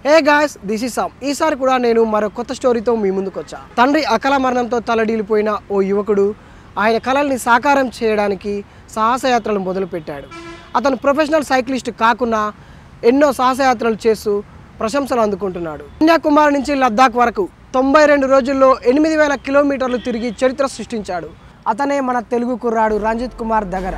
A guys this is Sam ఈసారి కూడా నేను మరో కొత్త స్టోరీతో మీ ముందుకు వచ్చా తండ్రి అకాల మరణంతో తలడీలిపోయిన ఓ యువకుడు ఆయన కలల్ని సాకారం చేయడానికి సాహసయాత్రలు మొదలుపెట్టాడు అతను ప్రొఫెషనల్ సైక్లిస్ట్ కాకుండా ఎన్నో సాహసయాత్రలు చేస్తూ ప్రశంసలు అందుకుంటున్నాడు కన్యాకుమారి నుంచి లద్దాఖ్ వరకు తొంభై రెండు రోజుల్లో ఎనిమిది వేల కిలోమీటర్లు తిరిగి చరిత్ర సృష్టించాడు అతనే మన తెలుగు కుర్రాడు రంజిత్ కుమార్ దగ్గర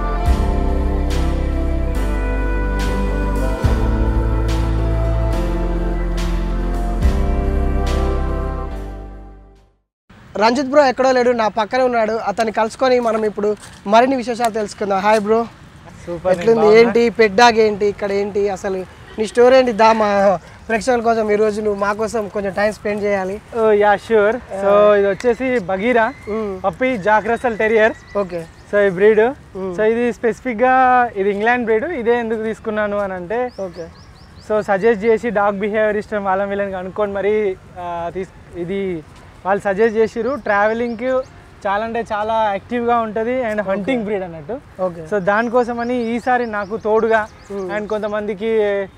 రంజిత్ బ్రో ఎక్కడో లేడు నా పక్కనే ఉన్నాడు అతన్ని కలుసుకొని మనం ఇప్పుడు మరిన్ని విశేషాలు తెలుసుకుందాం హాయ్ బ్రో సూపర్ ఎట్లుంది ఏంటి పెడ్డాగ్ ఏంటి ఇక్కడ ఏంటి అసలు నీ స్టోరీ ఏంటి దా మా ప్రేక్షకుల కోసం ఈ రోజు నువ్వు మా కోసం కొంచెం టైం స్పెండ్ చేయాలి యా షూర్ సో ఇది వచ్చేసి Bagheera puppy Jack Russell terrier okay so ఈ బ్రీడ్ సో ఇది స్పెసిఫిక్ గా ఇది ఇంగ్లాండ్ బ్రీడ్ ఇదే ఎందుకు తీసుకున్నాను అని అంటే ఓకే సో సజెస్ట్ చేసి డాగ్ బిహేవియర్ ఇష్టం వాళ్ళని వీళ్ళని కనుక్కొని మరి ఆ, తీస్ ఇది వాళ్ళు సజెస్ట్ చేసిరు ట్రావెలింగ్కి చాలా అంటే చాలా యాక్టివ్గా ఉంటుంది అండ్ హంటింగ్ బ్రీడ్ అన్నట్టు ఓకే సో దానికోసమని ఈసారి నాకు తోడుగా అండ్ కొంతమందికి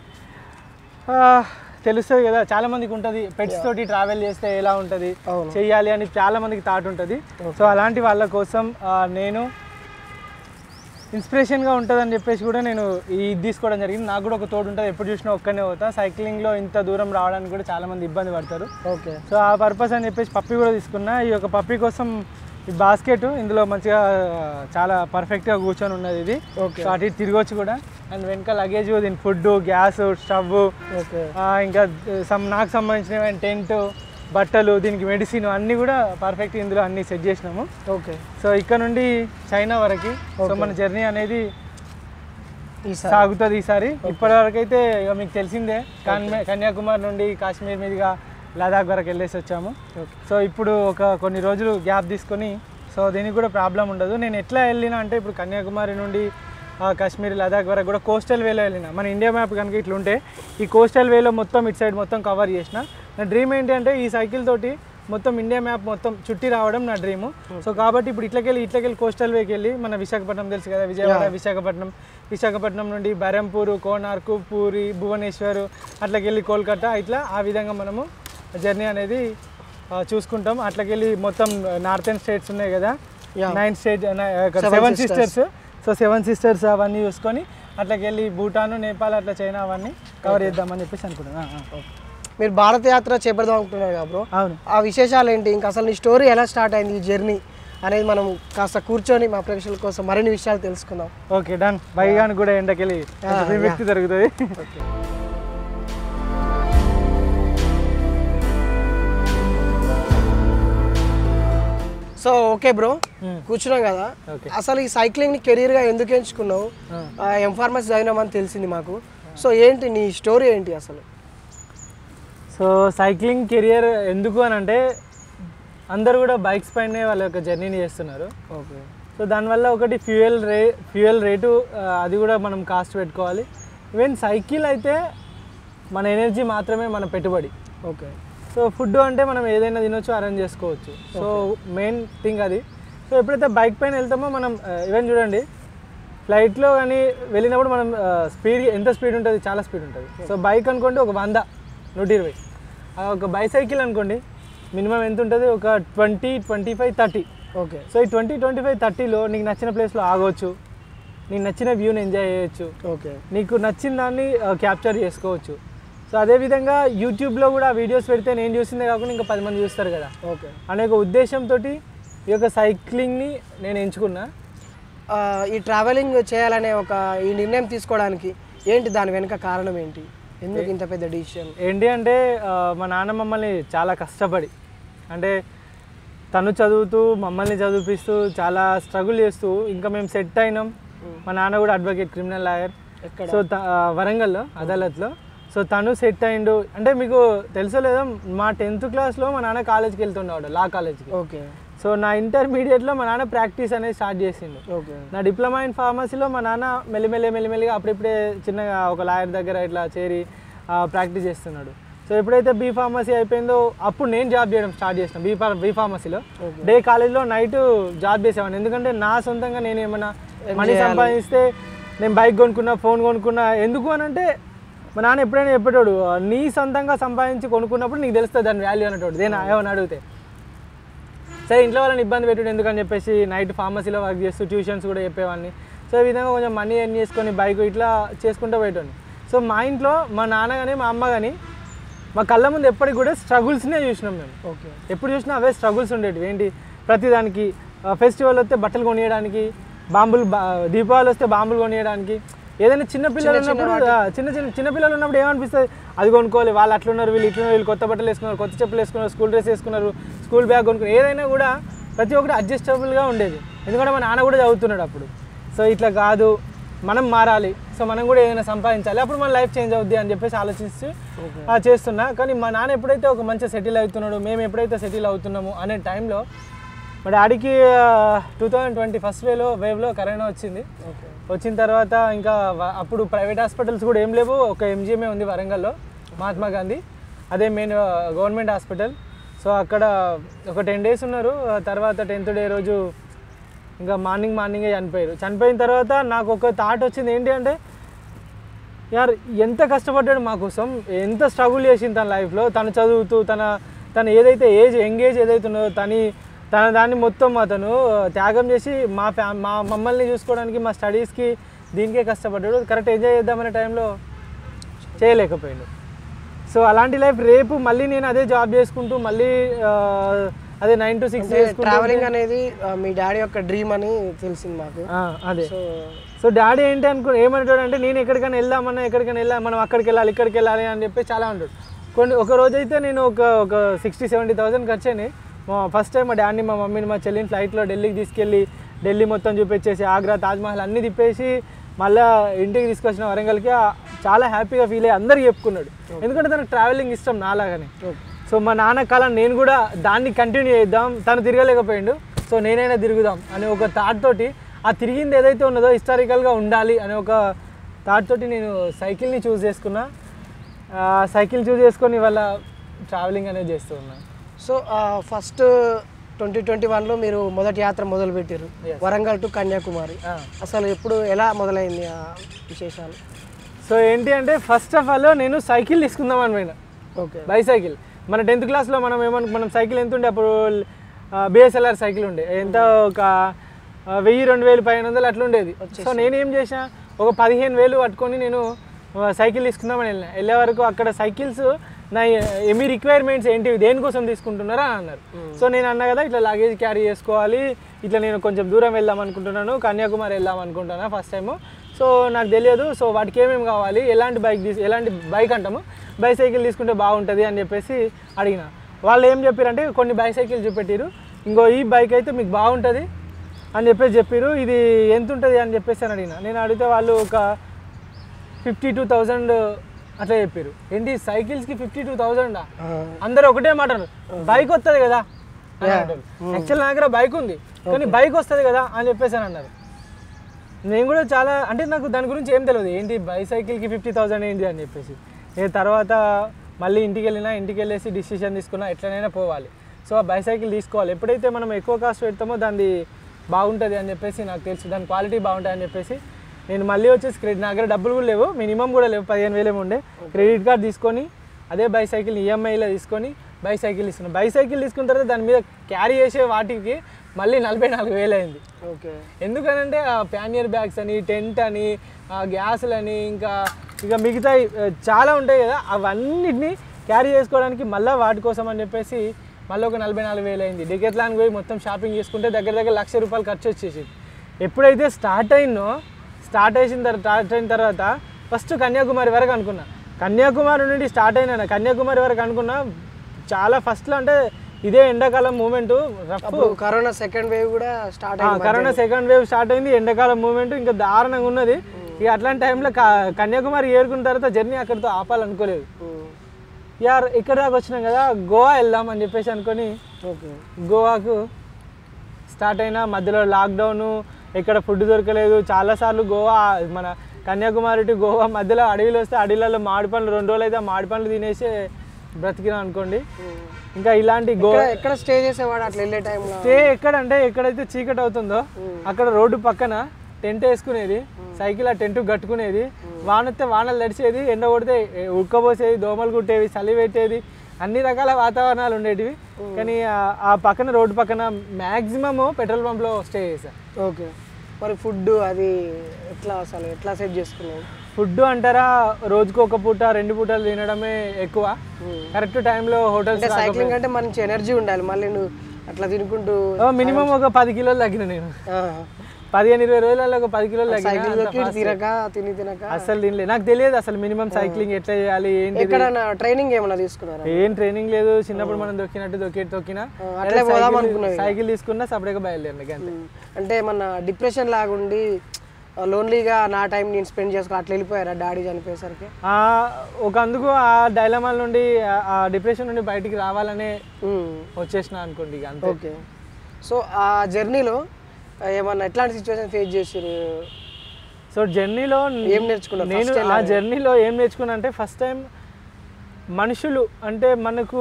ఆ, తెలుస్తుంది కదా చాలా మందికి ఉంటుంది పెట్స్ తోటి ట్రావెల్ చేస్తే ఎలా ఉంటుంది అవును. చెయ్యాలి అని చాలా మందికి థాట్ ఉంటుంది సో అలాంటి వాళ్ళ కోసం ఆ, నేను ఇన్స్పిరేషన్గా ఉంటుందని చెప్పేసి కూడా నేను ఇది తీసుకోవడం జరిగింది నాకు కూడా ఒక తోడు ఉంటుంది ఎప్పుడు చూసినా ఒక్కనే పోతా సైక్లింగ్లో ఇంత దూరం రావడానికి కూడా చాలా మంది ఇబ్బంది పడతారు ఓకే సో ఆ పర్పస్ అని చెప్పేసి పప్పి కూడా తీసుకున్నా ఈ యొక్క పప్పి కోసం ఈ బాస్కెట్ ఇందులో మంచిగా చాలా పర్ఫెక్ట్గా కూర్చొని ఉన్నది ఇది ఓకే సో అటు ఇటు తిరగొచ్చు కూడా అండ్ వెనక లగేజ్ దీని ఫుడ్ గ్యాస్ స్టవ్ ఓకే ఇంకా సమ్ నాకు సంబంధించిన టెంట్ బట్టలు దీనికి మెడిసిన్ అన్నీ కూడా పర్ఫెక్ట్ ఇందులో అన్నీ సెట్ చేసినాము ఓకే సో ఇక్కడ నుండి చైనా వరకు సో మన జర్నీ అనేది ఈసారి సాగుతుంది ఈసారి ఇప్పటివరకు అయితే ఇక మీకు తెలిసిందే కన్య- కన్యాకుమారి నుండి కాశ్మీర్ మీదుగా లదాఖ్ వరకు వెళ్ళేసి వచ్చాము సో ఇప్పుడు ఒక కొన్ని రోజులు గ్యాప్ తీసుకొని సో దీనికి కూడా ప్రాబ్లం ఉండదు నేను ఎట్లా వెళ్ళినా అంటే ఇప్పుడు కన్యాకుమారి నుండి ఆ, కాశ్మీర్ లదాఖ్ వరకు కూడా కోస్టల్ వేలో వెళ్ళిన మన ఇండియా మ్యాప్ కనుక ఇట్లుంటే ఈ కోస్టల్ వేలో మొత్తం ఇటు సైడ్ మొత్తం కవర్ చేసిన నా డ్రీమ్ ఏంటి అంటే ఈ సైకిల్ తోటి మొత్తం ఇండియా మ్యాప్ మొత్తం చుట్టి రావడం నా డ్రీమ్ సో కాబట్టి ఇప్పుడు ఇట్లకెళ్ళి ఇట్లకెళ్ళి కోస్టల్ వేకి వెళ్ళి మన విశాఖపట్నం తెలుసు కదా విజయవాడ విశాఖపట్నం విశాఖపట్నం నుండి బెరంపూరు కోనార్కు పూరి భువనేశ్వర్ అట్లకెళ్ళి కోల్కతా ఇట్లా ఆ విధంగా మనము జర్నీ అనేది ఆ, చూసుకుంటాం అట్లకెళ్ళి మొత్తం నార్థన్ స్టేట్స్ ఉన్నాయి కదా Yeah. Nine state Seven seven sisters. Sisters so seven sisters అవన్నీ చూసుకొని అట్లకెళ్ళి భూటాన్ నేపాల్ అట్లా చైనా అవన్నీ కవర్ చేద్దామని చెప్పేసి అనుకుంటున్నా ఆ, మీరు భారత యాత్ర చేపడదాం అనుకుంటున్నారు కదా బ్రో అవును ఆ విశేషాలు ఏంటి ఇంకా అసలు నీ స్టోరీ ఎలా స్టార్ట్ అయింది ఈ జర్నీ అనేది మనం కాస్త కూర్చొని మా ప్రేక్షకుల కోసం మరిన్ని విషయాలు తెలుసుకుందాం ఓకే డన్ బైగానికి కూడా ఎండకెళ్ళి వ్యక్తి జరుగుతుంది ఓకే సో ఓకే బ్రో కూర్చున్నాం కదా ఓకే అసలు ఈ సైక్లింగ్ ని కెరీర్ గా ఎందుకు ఎంచుకున్నావు ఎం ఫార్మసీ చదివినామని తెలిసింది మాకు సో ఏంటి నీ స్టోరీ ఏంటి అసలు సో సైక్లింగ్ కెరియర్ ఎందుకు అని అంటే అందరూ కూడా బైక్స్ పైనే వాళ్ళ యొక్క జర్నీని చేస్తున్నారు ఓకే సో దానివల్ల ఒకటి ఫ్యూయల్ రే ఫ్యూయల్ రేటు ఆ, అది కూడా మనం కాస్ట్ పెట్టుకోవాలి ఈవెన్ సైకిల్ అయితే మన ఎనర్జీ మాత్రమే మన పెట్టుబడి ఓకే సో ఫుడ్ అంటే మనం ఏదైనా తినొచ్చు అరేంజ్ చేసుకోవచ్చు సో మెయిన్ థింగ్ అది సో ఎప్పుడైతే బైక్ పైన వెళ్తామో మనం ఈవెన్ చూడండి ఫ్లైట్లో కానీ వెళ్ళినప్పుడు మనం స్పీడ్ ఎంత స్పీడ్ ఉంటుంది చాలా స్పీడ్ ఉంటుంది సో బైక్ అనుకోండి ఒక వంద నూట ఇరవై ఆ ఒక బైసైకిల్ అనుకోండి మినిమం ఎంత ఉంటుంది ఒక twenty twenty five thirty okay so ఈ ట్వంటీ ట్వంటీ ఫైవ్ థర్టీలో నీకు నచ్చిన ప్లేస్లో ఆగవచ్చు నీకు నచ్చిన వ్యూని ఎంజాయ్ చేయొచ్చు ఓకే నీకు నచ్చిన దాన్ని క్యాప్చర్ చేసుకోవచ్చు సో అదేవిధంగా యూట్యూబ్లో కూడా వీడియోస్ పెడితే నేను చూసిందే కాకుండా ఇంకా పది మంది చూస్తారు కదా ఓకే అనే ఒక ఉద్దేశంతో ఈ యొక్క సైక్లింగ్ని నేను ఎంచుకున్నా ఆ, ఈ ట్రావెలింగ్ చేయాలనే ఒక ఈ నిర్ణయం తీసుకోవడానికి ఏంటి దాని వెనుక కారణం ఏంటి ఎందుకు ఇంత పెద్ద డిసిషన్ ఏంటి అంటే ఆ, మా నాన్న మమ్మల్ని చాలా కష్టపడి అంటే తను చదువుతూ మమ్మల్ని చదివిపిస్తూ చాలా స్ట్రగుల్ చేస్తూ ఇంకా మేము సెట్ అయినాం మా నాన్న కూడా అడ్వకేట్ క్రిమినల్ లాయర్ ఎక్కడ సో త- ఆ, వరంగల్లో అదాలత్లో సో తను సెట్ అయిండు అంటే మీకు తెలుసో లేదో మా టెన్త్ క్లాస్లో మా నాన్న కాలేజ్కి వెళ్తుండేవాడు లా కాలేజ్కి ఓకే సో నా ఇంటర్మీడియట్లో మా నాన్న ప్రాక్టీస్ అనేది స్టార్ట్ చేసిండు ఓకే నా డిప్లొమా ఇన్ ఫార్మసీలో మా నాన్న మెల్లిమెల్లి మెల్లిమెల్లిగా అప్పుడిప్పుడే చిన్నగా ఒక లాయర్ దగ్గర ఇట్లా చేరి ప్రాక్టీస్ చేస్తున్నాడు సో ఎప్పుడైతే బీ ఫార్మసీ అయిపోయిందో అప్పుడు నేను జాబ్ చేయడం స్టార్ట్ చేసిన బీ ఫార్ బీ ఫార్మసీలో డే కాలేజ్లో నైట్ జాబ్ చేసేవాడిని ఎందుకంటే నా సొంతంగా నేను ఏమన్నా మనీ సంపాదిస్తే నేను బైక్ కొనుక్కున్నా ఫోన్ కొనుక్కున్నా ఎందుకు అని అంటే మా నాన్న ఎప్పుడైనా చెప్పేటోడు నీ సొంతంగా సంపాదించి కొనుక్కున్నప్పుడు నీకు తెలుస్తుంది దాని వాల్యూ అనేటోడు దేని ఏమని అడిగితే సరే ఇంట్లో వాళ్ళని ఇబ్బంది పెట్టుడు ఎందుకని చెప్పేసి నైట్ ఫార్మసీలో వర్క్ చేస్తూ ట్యూషన్స్ కూడా చెప్పేవాడిని సో ఈ విధంగా కొంచెం మనీ ఎర్న్ చేసుకొని బైక్ ఇట్లా చేసుకుంటూ పోయేటోని సో మా ఇంట్లో మా నాన్న కానీ మా అమ్మ కానీ మా కళ్ళ ముందు ఎప్పటికి కూడా స్ట్రగుల్స్నే చూసినాం మేము ఓకే ఎప్పుడు చూసినా అవే స్ట్రగుల్స్ ఉండేవి ఏంటి ప్రతిదానికి ఫెస్టివల్ వస్తే బట్టలు కొనియడానికి బాంబులు బా- దీపావళి వస్తే బాంబులు కొనియడానికి ఏదైనా చిన్న పిల్లలు ఉన్నప్పుడు ఆ, చిన్న చిన్న చిన్న పిల్లలు ఉన్నప్పుడు ఏమనిపిస్తుంది అది కొనుక్కోవాలి వాళ్ళు అట్లున్నారు వీళ్ళు ఇట్లున్నారు వీళ్ళు కొత్త బట్టలు వేసుకున్నారు కొత్త చెప్పులు వేసుకున్నారు స్కూల్ డ్రెస్ వేసుకున్నారు స్కూల్ బ్యాగ్ కొనుక్కున్నారు ఏదైనా కూడా ప్రతి ఒక్కటి అడ్జస్టబుల్గా ఉండేది ఎందుకంటే మా నాన్న కూడా చదువుతున్నాడు అప్పుడు సో ఇట్లా కాదు మనం మారాలి సో మనం కూడా ఏదైనా సంపాదించాలి అప్పుడు మన లైఫ్ చేంజ్ అవుద్ది అని చెప్పేసి ఆలోచిస్తూ ఆ, చేస్తున్నా కానీ మా నాన్న ఎప్పుడైతే ఒక మంచి సెటిల్ అవుతున్నాడు మేము ఎప్పుడైతే సెటిల్ అవుతున్నాము అనే టైంలో మా డాడీకి టూ థౌజండ్ ట్వంటీ ఫస్ట్ వేలో వేవ్లో కరోనా వచ్చింది ఓకే వచ్చిన తర్వాత ఇంకా వ- అప్పుడు ప్రైవేట్ హాస్పిటల్స్ కూడా ఏం లేవు ఒక ఎంజిఎంఏ ఉంది వరంగల్లో మహాత్మా గాంధీ అదే మెయిన్ గవర్నమెంట్ హాస్పిటల్ సో అక్కడ ఒక టెన్ డేస్ ఉన్నారు ఆ తర్వాత టెన్త్ డే రోజు ఇంకా మార్నింగ్ మార్నింగే చనిపోయారు చనిపోయిన తర్వాత నాకు ఒక థాట్ వచ్చింది ఏంటి అంటే యార్ ఎంత కష్టపడ్డాడు మా కోసం ఎంత స్ట్రగుల్ చేసింది తన లైఫ్లో తను చదువుతూ తన తను ఏదైతే ఏజ్ యంగ్ ఏజ్ ఏదైతే ఉన్నదో తని తన దాన్ని మొత్తం అతను త్యాగం చేసి మా ఫ్యా మా మమ్మల్ని చూసుకోవడానికి మా స్టడీస్కి దీనికే కష్టపడ్డాడు కరెక్ట్ ఎంజాయ్ చేద్దామనే టైంలో చేయలేకపోయాడు సో అలాంటి లైఫ్ రేపు మళ్ళీ నేను అదే జాబ్ చేసుకుంటూ మళ్ళీ ఆ, అదే నైన్ టు సిక్స్ చేసుకుంటూ ట్రావెలింగ్ అనేది ఆ, మీ డాడీ యొక్క డ్రీమ్ అని తెలిసింది మాకు ఆ, అదే సో సో డాడీ ఏంటి అనుకో ఏమంటాడు అంటే నేను ఎక్కడికైనా వెళ్దామన్నా ఎక్కడికైనా వెళ్ళా మనం అక్కడికి వెళ్ళాలి ఇక్కడికి వెళ్ళాలి అని చెప్పి చాలా ఉంటాడు కొన్ని ఒక రోజు అయితే నేను ఒక ఒక సిక్స్టీ సెవెంటీ థౌసండ్ ఖర్చు అయినాయి మా ఫస్ట్ టైం మా డాడీని మా మమ్మీని మా చెల్లిని ఫ్లైట్లో ఢిల్లీకి తీసుకెళ్ళి ఢిల్లీ మొత్తం చూపించేసి ఆగ్రా తాజ్మహల్ అన్నీ తిప్పేసి మళ్ళీ ఇంటికి తీసుకొచ్చిన వరంగల్కి ఆ- చాలా హ్యాపీగా ఫీల్ అయ్యి అందరికి చెప్పుకున్నాడు ఎందుకంటే తనకు ట్రావెలింగ్ ఇష్టం నాలాగానే సో మా నాన్న కళ నేను కూడా దాన్ని కంటిన్యూ చేద్దాం తను తిరగలేకపోయిండు సో నేనైనా తిరుగుదాం అనే ఒక థాట్ తోటి ఆ తిరిగింది ఏదైతే ఉన్నదో హిస్టారికల్గా ఉండాలి అనే ఒక థాట్ తోటి నేను సైకిల్ని చూస్ చేసుకున్నా ఆ, సైకిల్ చూస్ చేసుకొని వాళ్ళ ట్రావెలింగ్ అనేది చేస్తూ ఉన్నాను సో ఫస్ట్ ట్వంటీ ట్వంటీ వన్లో మీరు మొదటి యాత్ర మొదలు పెట్టారు వరంగల్ టు కన్యాకుమారి ఆ. అసలు ఎప్పుడు ఎలా మొదలైంది ఆ విశేషాలు సో ఏంటి అంటే ఫస్ట్ ఆఫ్ ఆల్ నేను సైకిల్ తీసుకుందామని పోయినా ఓకే బైసైకిల్ మన టెన్త్ క్లాస్లో మనం ఏమను మనం సైకిల్ ఎంత ఉండే అప్పుడు బిఎస్ఎల్ఆర్ సైకిల్ ఉండే ఎంత ఒక ఆ, వెయ్యి రెండు వేలు పదిహేను వందలు అట్లా ఉండేది సో నేను ఏం చేసా ఒక పదిహేను వేలు పట్టుకొని నేను ఆ, సైకిల్ తీసుకుందామని వెళ్ళిన వెళ్ళే వరకు అక్కడ సైకిల్స్ నా ఏ- మీ రిక్వైర్మెంట్స్ ఏంటివి దేనికోసం తీసుకుంటున్నారా అని అన్నారు సో నేను అన్నా కదా ఇట్లా లగేజ్ క్యారీ చేసుకోవాలి ఇట్లా నేను కొంచెం దూరం వెళ్దాం అనుకుంటున్నాను కన్యాకుమారి వెళ్దాం అనుకుంటున్నా ఫస్ట్ టైము సో నాకు తెలియదు సో వాటికి ఏమేమి కావాలి ఎలాంటి బైక్ తీసు ఎలాంటి బైక్ అంటాము బైసైకిల్ తీసుకుంటే బాగుంటుంది అని చెప్పేసి అడిగిన వాళ్ళు ఏం చెప్పారంటే కొన్ని బైసైకిల్ చూపెట్టారు ఇంకో ఈ బైక్ అయితే మీకు బాగుంటుంది అని చెప్పేసి చెప్పారు ఇది ఎంత ఉంటుంది అని చెప్పేసి అని అడిగిన నేను అడిగితే వాళ్ళు ఒక ఫిఫ్టీ టూ థౌజండ్ అట్లా చెప్పారు ఏంటి సైకిల్స్కి ఫిఫ్టీ టూ థౌజండా అందరూ ఒకటే మాట బైక్ వస్తుంది కదా యాక్చువల్ నా దగ్గర బైక్ ఉంది కానీ బైక్ వస్తుంది కదా అని చెప్పేసి అని అన్నారు నేను కూడా చాలా అంటే నాకు దాని గురించి ఏం తెలియదు ఏంటి బైసైకిల్కి ఫిఫ్టీ థౌజండ్ ఏంటి అని చెప్పేసి నేను తర్వాత మళ్ళీ ఇంటికి వెళ్ళినా ఇంటికి వెళ్ళేసి డిసిషన్ తీసుకున్నా ఎట్లనైనా పోవాలి సో ఆ బైసైకిల్ తీసుకోవాలి ఎప్పుడైతే మనం ఎక్కువ కాస్ట్ పెడతామో దాన్ని బాగుంటుంది అని చెప్పేసి నాకు తెలుసు దాని క్వాలిటీ బాగుంటుంది అని చెప్పేసి నేను మళ్ళీ వచ్చేసి క్రెడిట్ నా దగ్గర డబ్బులు కూడా లేవు మినిమం కూడా లేవు పదిహేను వేలేమో ఉండే క్రెడిట్ కార్డ్ తీసుకొని అదే బైసైకిల్ ఈఎంఐలో తీసుకొని బైసైకిల్ తీసుకున్నాను బైసైకిల్ తీసుకున్న తర్వాత దాని మీద క్యారీ చేసే వాటికి మళ్ళీ నలభై నాలుగు వేలు అయింది ఓకే ఎందుకనంటే ఆ ప్యానియర్ బ్యాగ్స్ అని టెంట్ అని ఆ గ్యాసులు అని ఇంకా ఇక మిగతా చాలా ఉంటాయి కదా అవన్నిటిని క్యారీ చేసుకోవడానికి మళ్ళీ వాటి కోసం అని చెప్పేసి మళ్ళీ ఒక నలభై నాలుగు వేలు అయింది డికెట్లానికి పోయి మొత్తం షాపింగ్ చేసుకుంటే దగ్గర దగ్గర లక్ష రూపాయలు ఖర్చు వచ్చేసి ఎప్పుడైతే స్టార్ట్ అయిందో స్టార్ట్ అయిన తర్వాత స్టార్ట్ అయిన తర్వాత ఫస్ట్ కన్యాకుమారి వరకు అనుకున్నా కన్యాకుమారి నుండి స్టార్ట్ అయినా కన్యాకుమారి వరకు అనుకున్నా చాలా ఫస్ట్లో అంటే ఇదే ఎండాకాలం మూమెంట్ రఫ్ అప్పుడు కరోనా సెకండ్ వేవ్ కూడా స్టార్ట్ ఆ, అయింది కరోనా సెకండ్ వేవ్ స్టార్ట్ అయింది ఎండాకాలం మూమెంట్ ఇంకా దారుణంగా ఉన్నది ఇక అట్లాంటి టైంలో క- కన్యాకుమారి ఏరుకున్న తర్వాత జర్నీ అక్కడితో ఆపాలనుకోలేదు యార్ ఇక్కడ దాకా వచ్చినాం కదా గోవా వెళ్దాం అని చెప్పేసి అనుకొని ఓకే గోవాకు స్టార్ట్ అయినా మధ్యలో లాక్డౌన్ ఎక్కడ ఫుడ్ దొరకలేదు చాలాసార్లు గోవా మన కన్యాకుమారి టు గోవా మధ్యలో అడవిలో వస్తే అడవిలలో మామిడి పండ్లు రెండు రోజులు అయితే ఆ మామిడి పండ్లు తినేసి బ్రతికినాం అనుకోండి ఇంకా ఇలాంటి గో ఎక్కడ- ఎక్కడ స్టే చేసేవాడు అట్లా వెళ్ళే టైంలో స్టే ఎక్కడంటే ఎక్కడైతే చీకటి అవుతుందో అక్కడ రోడ్డు పక్కన టెంట్ వేసుకునేది సైకిల్ ఆ టెంట్ కట్టుకునేది వాన వస్తే వానలు తడిచేది ఎండ కొడితే ఏ, ఉక్కబోసేది దోమలు కుట్టేవి చలి పెట్టేది అన్ని రకాల వాతావరణాలు ఉండేటివి కానీ ఆ- ఆ పక్కన రోడ్డు పక్కన మ్యాక్సిమమ్ పెట్రోల్ పంప్లో స్టే చేశా ఓకే మరి ఫుడ్ అది ఎట్లా అసలు ఎట్లా సెట్ చేసుకున్నావు ఫుడ్ అంటారా రోజుకు ఒక పూట రెండు పూటలు తినడమే ఎక్కువ కరెక్ట్ టైంలో హోటల్స్ అంటే సైక్లింగ్ అంటే మంచి ఎనర్జీ ఉండాలి మళ్ళీ నువ్వు అట్లా తినుకుంటూ మినిమం ఒక పది కిలోలు తగ్గిన నేను పదిహేను ఇరవై రోజులలో ఒక పది కిలోలు తగ్గిన సైకిల్ దొక్కి తినక తిని తినక అసలు తినలే నాకు తెలియదు అసలు మినిమం సైక్లింగ్ ఎట్లా చేయాలి ఏంటి ఎక్కడన్నా ట్రైనింగ్ ఏమైనా తీసుకున్నారా ఏం ట్రైనింగ్ లేదు చిన్నప్పుడు మనం దొక్కినట్టు దొక్కి తొక్కినా అట్లే పోదాం అనుకున్నావు సైకిల్ తీసుకున్నా సపరేట్గా బయలుదేరిన అంతే ఉమ్. అంటే మన డిప్రెషన్ లాగుండి లోన్లీగా నా టైం నేను స్పెండ్ చేసుకో అట్లా వెళ్ళిపోయారా డాడీ చనిపోయేసరికి ఆ, ఒక అందుకు ఆ డైలమాల నుండి ఆ- ఆ డిప్రెషన్ నుండి బయటికి రావాలనే వచ్చేసిన అనుకోండి ఇక అంతే ఓకే సో ఆ జర్నీలో ఏమన్నా ఎట్లాంటి సిచ్యువేషన్ ఫేస్ చేసారు సో జర్నీలో ఏం నేర్చుకున్నారు నేను ఆ జర్నీలో ఏం నేర్చుకున్నా అంటే ఫస్ట్ టైం మనుషులు అంటే మనకు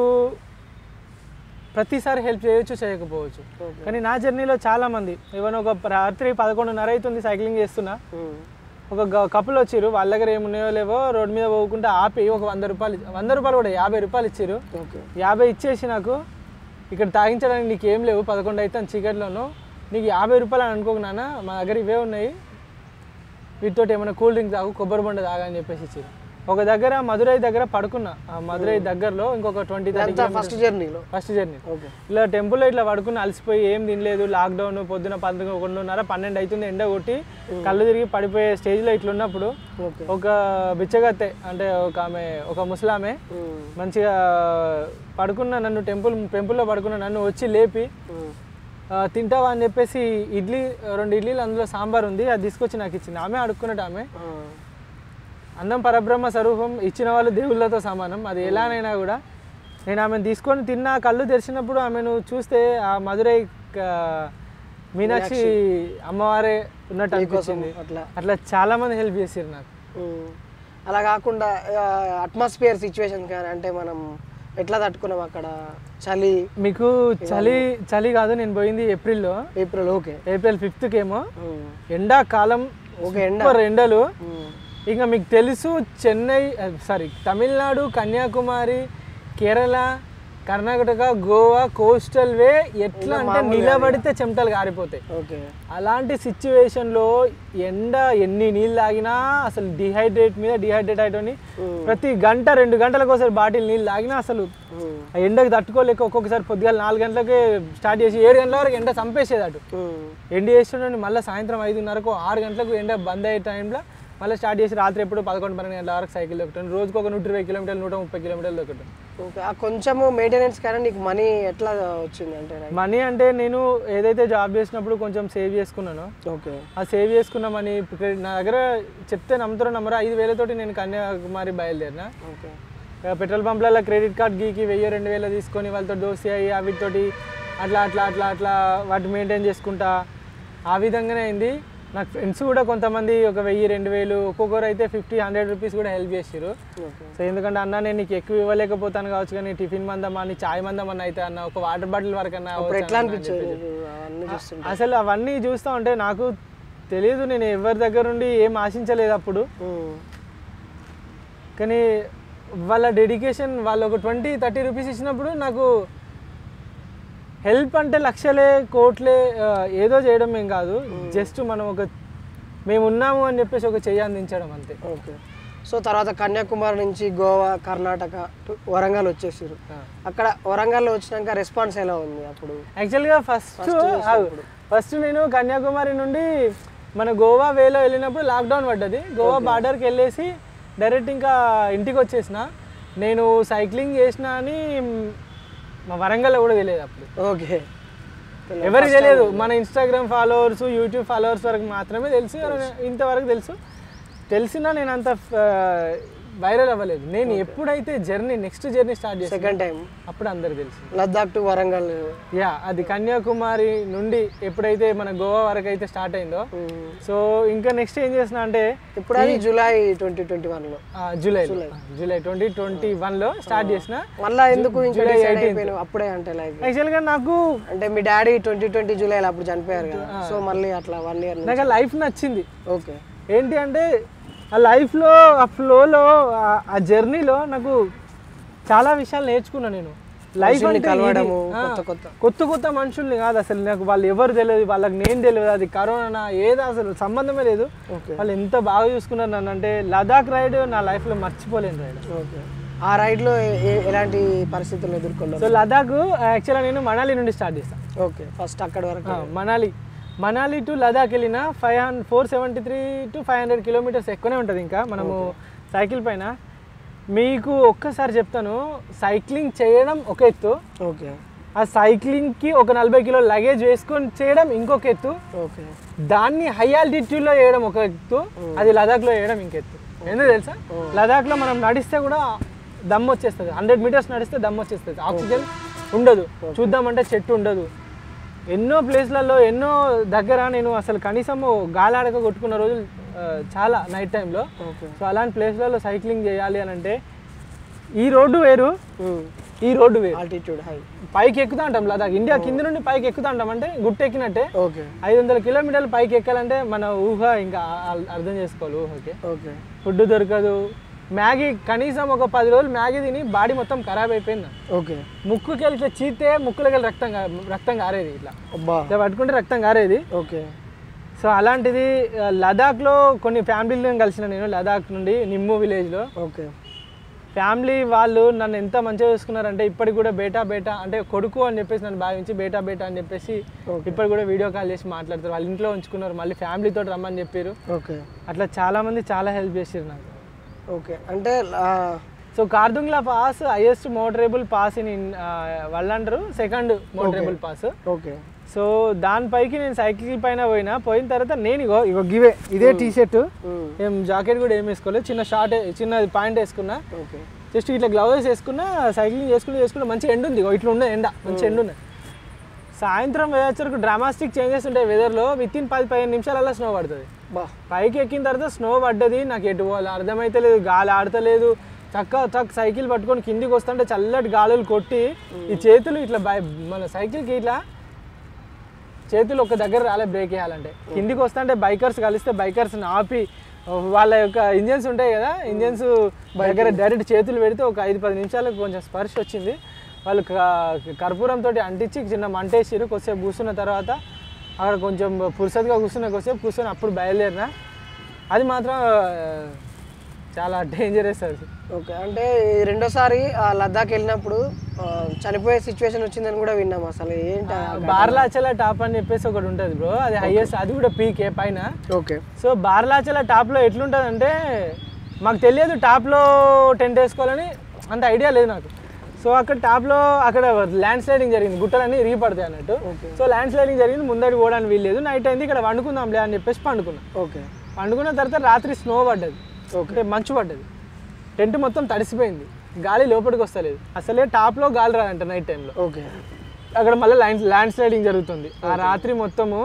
ప్రతిసారి హెల్ప్ చేయొచ్చు చేయకపోవచ్చు Okay. కానీ నా జర్నీలో చాలా మంది ఏమైనా ఒక రాత్రి పదకొండున్నర అవుతుంది సైక్లింగ్ చేస్తున్నా ఒక కప్పులు వచ్చిర్రు వాళ్ళ దగ్గర ఏమున్నాయో లేవో రోడ్ మీద పోకుండా ఆపి ఒక వంద రూపాయలు ఇచ్చి- వంద రూపాయలు కూడా యాభై రూపాయలు ఇచ్చారు ఓకే యాభై ఇచ్చేసి నాకు ఇక్కడ తాగించడానికి నీకు ఏం లేవు పదకొండు అయితే చీకట్లోను నీకు యాభై రూపాయలు అని అనుకోకు నాన్న మా దగ్గర ఇవే ఉన్నాయి వీటితో ఏమైనా కూల్ డ్రింక్ తాగు కొబ్బరి బొండ తాగా అని చెప్పేసి ఇచ్చారు ఒక దగ్గర మధురై దగ్గర పడుకున్నా ఆ మధురై దగ్గరలో ఇంకొక ట్వంటీ థర్టీ అంతా ఫస్ట్ జర్నీలో ఫస్ట్ జర్నీ ఓకే ఇలా టెంపుల్లో ఇట్లా పడుకుని అలసిపోయి ఏం తినలేదు లాక్డౌన్ పొద్దున పదకొండున్నర పన్నెండు అవుతుంది ఎండ కొట్టి కళ్ళు తిరిగి పడిపోయే స్టేజ్లో ఇట్లా ఉన్నప్పుడు ఓకే ఒక బిచ్చగత్తె అంటే ఒక ఆమె ఒక ముసలామె మంచిగా పడుకున్న నన్ను టెంపుల్ టెంపుల్లో పడుకున్న నన్ను వచ్చి లేపి ఆ, తింటావా అని చెప్పేసి ఇడ్లీ రెండు ఇడ్లీలు అందులో సాంబార్ ఉంది అది తీసుకొచ్చి నాకు ఇచ్చింది ఆమె అడుక్కున్నట్టు ఆమె అన్నం పరబ్రహ్మ స్వరూపం ఇచ్చిన వాళ్ళు దేవుళ్ళతో సమానం అది ఎలానైనా కూడా నేను ఆమెను తీసుకొని తిన్నా కళ్ళు తెరిచినప్పుడు ఆమెను చూస్తే ఆ మధురై క- మీనాక్షి అమ్మవారే ఉన్నట్టు అనిపించింది అట్లా అట్లా చాలా మంది హెల్ప్ చేసారు నాకు ఉమ్. అలా కాకుండా అట్మాస్ఫియర్ సిచ్యువేషన్ కానీ అంటే మనం ఎట్లా తట్టుకున్నాం అక్కడ చలి మీకు చలి చలి కాదు నేను పోయింది ఏప్రిల్లో ఏప్రిల్ ఓకే ఏప్రిల్ ఫిఫ్త్కి ఏమో ఎండాకాలం ఓకే ఎండ సూపర్ ఎండలు ఉమ్. ఇంకా మీకు తెలుసు Chennai sorry Tamil Nadu Kanyakumari Kerala Karnataka Goa coastal way ఎట్లా అంటే నిలబడితే చెమటలు కారిపోతాయి ఓకే అలాంటి సిచ్యువేషన్లో ఎండ ఎన్ని నీళ్ళు తాగినా అసలు డిహైడ్రేట్ మీద డిహైడ్రేట్ అయిపోయి ప్రతి గంట రెండు గంటలకు ఒకసారి బాటిల్ నీళ్ళు తాగినా అసలు ఉమ్. ఆ ఎండకి తట్టుకోలేక ఒక్కొక్కసారి పొద్దుగాల నాలుగు గంటలకే స్టార్ట్ చేసి ఏడు గంటల వరకు ఎండ చంపేసేది అటు ఉమ్. ఎండ చేస్తుండే మళ్ళీ సాయంత్రం ఐదున్నరకు ఆరు గంటలకు ఎండ బంద్ అయ్యే టైంలో మళ్ళీ స్టార్ట్ చేసి రాత్రి ఎప్పుడు పదకొండు పన్నెండు గంటల వరకు సైకిల్ దొక్కుతాను రోజుకు ఒక నూట ఇరవై కిలోమీటర్లు నూట ముప్పై కిలోమీటర్లు దొక్కుతాను ఓకే ఆ కొంచెము మెయింటెనెన్స్ కానీ నీకు మనీ ఎట్లా వచ్చింది అంటే like? మనీ అంటే నేను ఏదైతే జాబ్ చేసినప్పుడు కొంచెం సేవ్ చేసుకున్నానో ఓకే ఆ సేవ్ చేసుకున్న మనీ నా దగ్గర చెప్తే నమ్ముతారో నమ్మరో ఐదు వేలతోటి నేను కన్యాకుమారి బయలుదేరిన ఓకే ఆ పెట్రోల్ పంప్లలో క్రెడిట్ కార్డ్ గీకి వెయ్యి రెండు వేలు తీసుకొని వాళ్ళతో దోసి అయ్యి వీటితోటి అట్లా అట్లా అట్లా అట్లా వాటి మెయింటైన్ చేసుకుంటా ఆ విధంగానే అయింది నాకు ఫ్రెండ్స్ కూడా కొంతమంది ఒక వెయ్యి రెండు వేలు ఒక్కొక్కరు అయితే ఫిఫ్టీ హండ్రెడ్ రూపీస్ కూడా హెల్ప్ చేసారు ఓకే సో ఎందుకంటే అన్న నేను నీకు ఎక్కువ ఇవ్వలేకపోతాను కావచ్చు కానీ టిఫిన్ మందం అని చాయ్ మందం అన్న అయితే అన్న ఒక వాటర్ బాటిల్ వరకు అన్న ఇప్పుడు అవ్వచ్చు ఎట్లా అన్న అని అనిపించేది చెప్పేసి. నీకు అవన్నీ చూస్తుంటే అసలు అవన్నీ చూస్తూ ఉంటే నాకు తెలియదు నేను ఎవరి దగ్గర నుండి ఏం ఆశించలేదు అప్పుడు ఉమ్. కానీ వాళ్ళ డెడికేషన్ వాళ్ళు ఒక ట్వంటీ థర్టీ రూపీస్ ఇచ్చినప్పుడు నాకు హెల్ప్ అంటే లక్షలే కోట్లే ఆ, ఏదో చేయడం ఏం కాదు జస్ట్ మనం ఒక మేము ఉన్నాము అని చెప్పేసి ఒక చెయ్యి అందించడం అంతే ఓకే సో తర్వాత కన్యాకుమారి నుంచి గోవా కర్ణాటక టు వరంగల్ వచ్చేసారు అక్కడ వరంగల్లో వచ్చినాక రెస్పాన్స్ ఎలా ఉంది అప్పుడు యాక్చువల్గా ఫస్ట్ ఫస్ట్ నేను కన్యాకుమారి నుండి మన గోవా వేలో వెళ్ళినప్పుడు లాక్డౌన్ పడ్డది గోవా బార్డర్కి వెళ్ళేసి డైరెక్ట్ ఇంకా ఇంటికి వచ్చేసిన నేను సైక్లింగ్ చేసిన అని మా వరంగల్లో కూడా తెలియదు అప్పుడు ఓకే ఎవరికి తెలియదు మన ఇన్స్టాగ్రామ్ ఫాలోవర్స్ యూట్యూబ్ ఫాలోవర్స్ వరకు మాత్రమే తెలుసు ఇంతవరకు తెలుసు తెలిసినా నేను అంత వైరల్ అవ్వలేదు నేను ఎప్పుడైతే జర్నీ నెక్స్ట్ జర్నీ స్టార్ట్ చేసాను సెకండ్ టైం అప్పుడు అందరికి తెలుసు లద్దాఖ్ టు వరంగల్ యా అది కన్యాకుమారి నుండి ఎప్పుడైతే మన గోవా వరకు అయితే స్టార్ట్ అయిందో సో ఇంకా నెక్స్ట్ ఏం చేసిన అంటే ఇప్పుడు అది జూలై ట్వంటీ ట్వంటీ వన్లో ఆ, జూలైలో జూలై ట్వంటీ ట్వంటీ వన్లో స్టార్ట్ చేసిన మళ్ళీ ఎందుకు ఇంకా జూలై డిసైడ్ 18th. అయిపోయినావు అప్పుడే అంటే లైక్ యాక్చువల్గా నాకు అంటే మీ డాడీ ట్వంటీ ట్వంటీ జూలైలో అప్పుడు చనిపోయారు కదా సో మళ్ళీ అట్లా వన్ ఇయర్ నాకు లైఫ్ నచ్చింది ఓకే ఏంటి అంటే ఆ లైఫ్లో ఆ ఫ్లోలో ఆ జర్నీలో నాకు చాలా విషయాలు నేర్చుకున్నా నేను లైఫ్ మనుషుల్ని అంటే కలవడము, ఇది. ఆ, కొత్త కొత్త. కొత్త కొత్త మనుషుల్ని కాదు అసలు నాకు వాళ్ళు ఎవరు తెలియదు వాళ్ళకి నేను తెలియదు అది కరోనా ఏదో అసలు సంబంధమే లేదు ఓకే వాళ్ళు ఎంత బాగా చూసుకున్నారు నన్ను అంటే లదాఖ్ రైడ్ నా లైఫ్లో మర్చిపోలేను రైడ్ ఓకే ఆ రైడ్లో ఏ- ఏ- ఎలాంటి పరిస్థితులను ఎదుర్కొన్నారు సో లదాఖ్ యాక్చువల్గా నేను మనాలి నుండి స్టార్ట్ చేస్తాను ఓకే ఫస్ట్ అక్కడ వరకు మనాలి మనాలి టు లదాఖ్ వెళ్ళిన five hundred four seventy three to five hundred kilometres ఎక్కువనే ఉంటుంది ఇంకా మనము సైకిల్ పైన మీకు ఒక్కసారి చెప్తాను సైక్లింగ్ చేయడం ఒక ఎత్తు ఓకే ఆ సైక్లింగ్కి ఒక నలభై కిలో లగేజ్ వేసుకొని చేయడం ఇంకొక ఎత్తు ఓకే దాన్ని హై ఆల్టిట్యూడ్లో చేయడం ఒక ఎత్తు అది లదాఖ్లో చేయడం ఇంకెత్తు ఎందుకు తెలుసా లదాఖ్లో మనం నడిస్తే కూడా దమ్ వచ్చేస్తుంది హండ్రెడ్ మీటర్స్ నడిస్తే దమ్ వచ్చేస్తుంది ఆక్సిజన్ ఉండదు చూద్దామంటే చెట్టు ఉండదు ఎన్నో ప్లేస్లలో ఎన్నో దగ్గర నేను అసలు కనీసం గాలాడక కొట్టుకున్న రోజులు ఆ, చాలా నైట్ టైంలో ఓకే సో అలాంటి ప్లేస్లలో సైక్లింగ్ చేయాలి అని అంటే ఈ రోడ్డు వేరు ఈ రోడ్డు వేరు ఆల్టిట్యూడ్ హై పైకి ఎక్కుతా అంటాం లదాఖ్ ఇండియా కింద నుండి పైకి ఎక్కుతా అంటాం అంటే గుట్ట ఎక్కినట్టే ఓకే ఐదు వందల కిలోమీటర్లు పైకి ఎక్కాలంటే మన ఊహ ఇంకా ఆ- అర్థం చేసుకోవాలి ఊహకి ఓకే ఫుడ్ దొరకదు మ్యాగీ కనీసం ఒక పది రోజులు మ్యాగీ తిని బాడీ మొత్తం ఖరాబ్ అయిపోయింది ఓకే ముక్కుకి వెళ్ళి ఇట్లా చీతే ముక్కులకి వెళ్ళి రక్తం కా- రక్తం కారేది ఇట్లా అబ్బా ఇట్లా పట్టుకుంటే రక్తం కారేది ఓకే సో అలాంటిది ఆ, లదాఖ్లో కొన్ని ఫ్యామిలీలను కలిసిన నేను లదాఖ్ నుండి నిమ్ము విలేజ్లో ఓకే ఫ్యామిలీ వాళ్ళు నన్ను ఎంత మంచిగా చూసుకున్నారంటే ఇప్పటికి కూడా బేటా బేటా అంటే కొడుకు అని చెప్పేసి నన్ను భావించి బేటా బేటా అని చెప్పేసి ఇప్పటికి కూడా వీడియో కాల్ చేసి మాట్లాడతారు వాళ్ళ ఇంట్లో ఉంచుకున్నారు మళ్ళీ ఫ్యామిలీతో రమ్మని చెప్పారు ఓకే అట్లా చాలా మంది చాలా హెల్ప్ చేసారు నాకు ఓకే అంటే ఆ, so Khardungla pass highest motorable pass in వాళ్ళు అంటారు second motorable pass okay so దానిపైకి నేను సైకిల్ పైన పోయినా పోయిన తర్వాత నేను ఇగో ఇగో గివే ఇదే టీ షర్ట్ మ్మ్. ఏం జాకెట్ కూడా ఏం వేసుకోలేదు చిన్న షార్ట్ చిన్న పాయింట్ వేసుకున్నా ఓకే జస్ట్ ఇట్లా గ్లౌజెస్ వేసుకున్నా సైక్లింగ్ చేసుకుంటూ చేసుకుంటే మంచి ఎండ ఉంది ఇగో ఇట్లా ఉన్నది ఎండ మంచి ఎండ ఉన్నది సాయంత్రం వేయొచ్చరకు డ్రామాస్టిక్ చేంజెస్ ఉంటాయి వెదర్లో విత్ ఇన్ పది పదిహేను నిమిషాలలో స్నో పడుతుంది బా పైకి ఎక్కిన తర్వాత స్నో పడ్డది నాకు ఎటు పోవాలి అర్థమైతే లేదు గాలి ఆడతలేదు చక్క చక్క సైకిల్ పట్టుకొని కిందికి వస్తుంటే చల్లటి గాలులు కొట్టి ఈ చేతులు ఇట్లా బై మన సైకిల్కి ఇట్లా చేతులు ఒక దగ్గర రాలే బ్రేక్ వేయాలంటే కిందికి వస్తుంటే బైకర్స్ కలిస్తే బైకర్స్ని ఆపి వాళ్ళ యొక్క ఇంజన్స్ ఉంటాయి కదా ఇంజన్స్ దగ్గర డైరెక్ట్ చేతులు పెడితే ఒక ఐదు పది నిమిషాలకు కొంచెం స్పర్శ వచ్చింది వాళ్ళు క- కర్పూరంతో అంటించి చిన్న మంటేసిరు కొద్దిసేపు కూర్చున్న తర్వాత అక్కడ కొంచెం పురుసతిగా కూర్చున్న కొద్దిసేపు కూర్చొని అప్పుడు బయలుదేరిన అది మాత్రం ఆ, చాలా డేంజరస్ అది ఓకే అంటే ఈ రెండోసారి ఆ లద్దాఖ్ వెళ్ళినప్పుడు ఆ, చనిపోయే సిచ్యువేషన్ వచ్చిందని కూడా విన్నాం అసలు ఏంటి ఆ ఘటన? బార్లాచల టాప్ అని చెప్పేసి ఒకటి ఉంటుంది బ్రో అది హైయెస్ట్ అది కూడా పీకే పైన ఓకే సో బార్లాచల టాప్లో ఎట్లుంటుందంటే మాకు తెలియదు టాప్లో టెంట్ వేసుకోవాలని అంత ఐడియా లేదు నాకు సో అక్కడ టాప్లో అక్కడ ల్యాండ్ స్లైడింగ్ జరిగింది గుట్టలన్నీ ఇరిగి పడతాయి అన్నట్టు Okay. సో ల్యాండ్ స్లైడింగ్ జరిగింది ముందరికి పోవడానికి వీల్లేదు నైట్ అయింది ఇక్కడ వండుకుందాంలే అని చెప్పేసి పండుకున్నాం ఓకే పండుకున్న తర్వాత రాత్రి స్నో పడ్డది అంటే మంచు పడ్డది టెంట్ మొత్తం తడిసిపోయింది గాలి లోపలికి వస్తలేదు అసలే టాప్లో గాలి రాదంట నైట్ టైంలో ఓకే అక్కడ మళ్ళీ ల్యాండ్ ల్యాండ్ స్లైడింగ్ జరుగుతుంది ఆ రాత్రి మొత్తము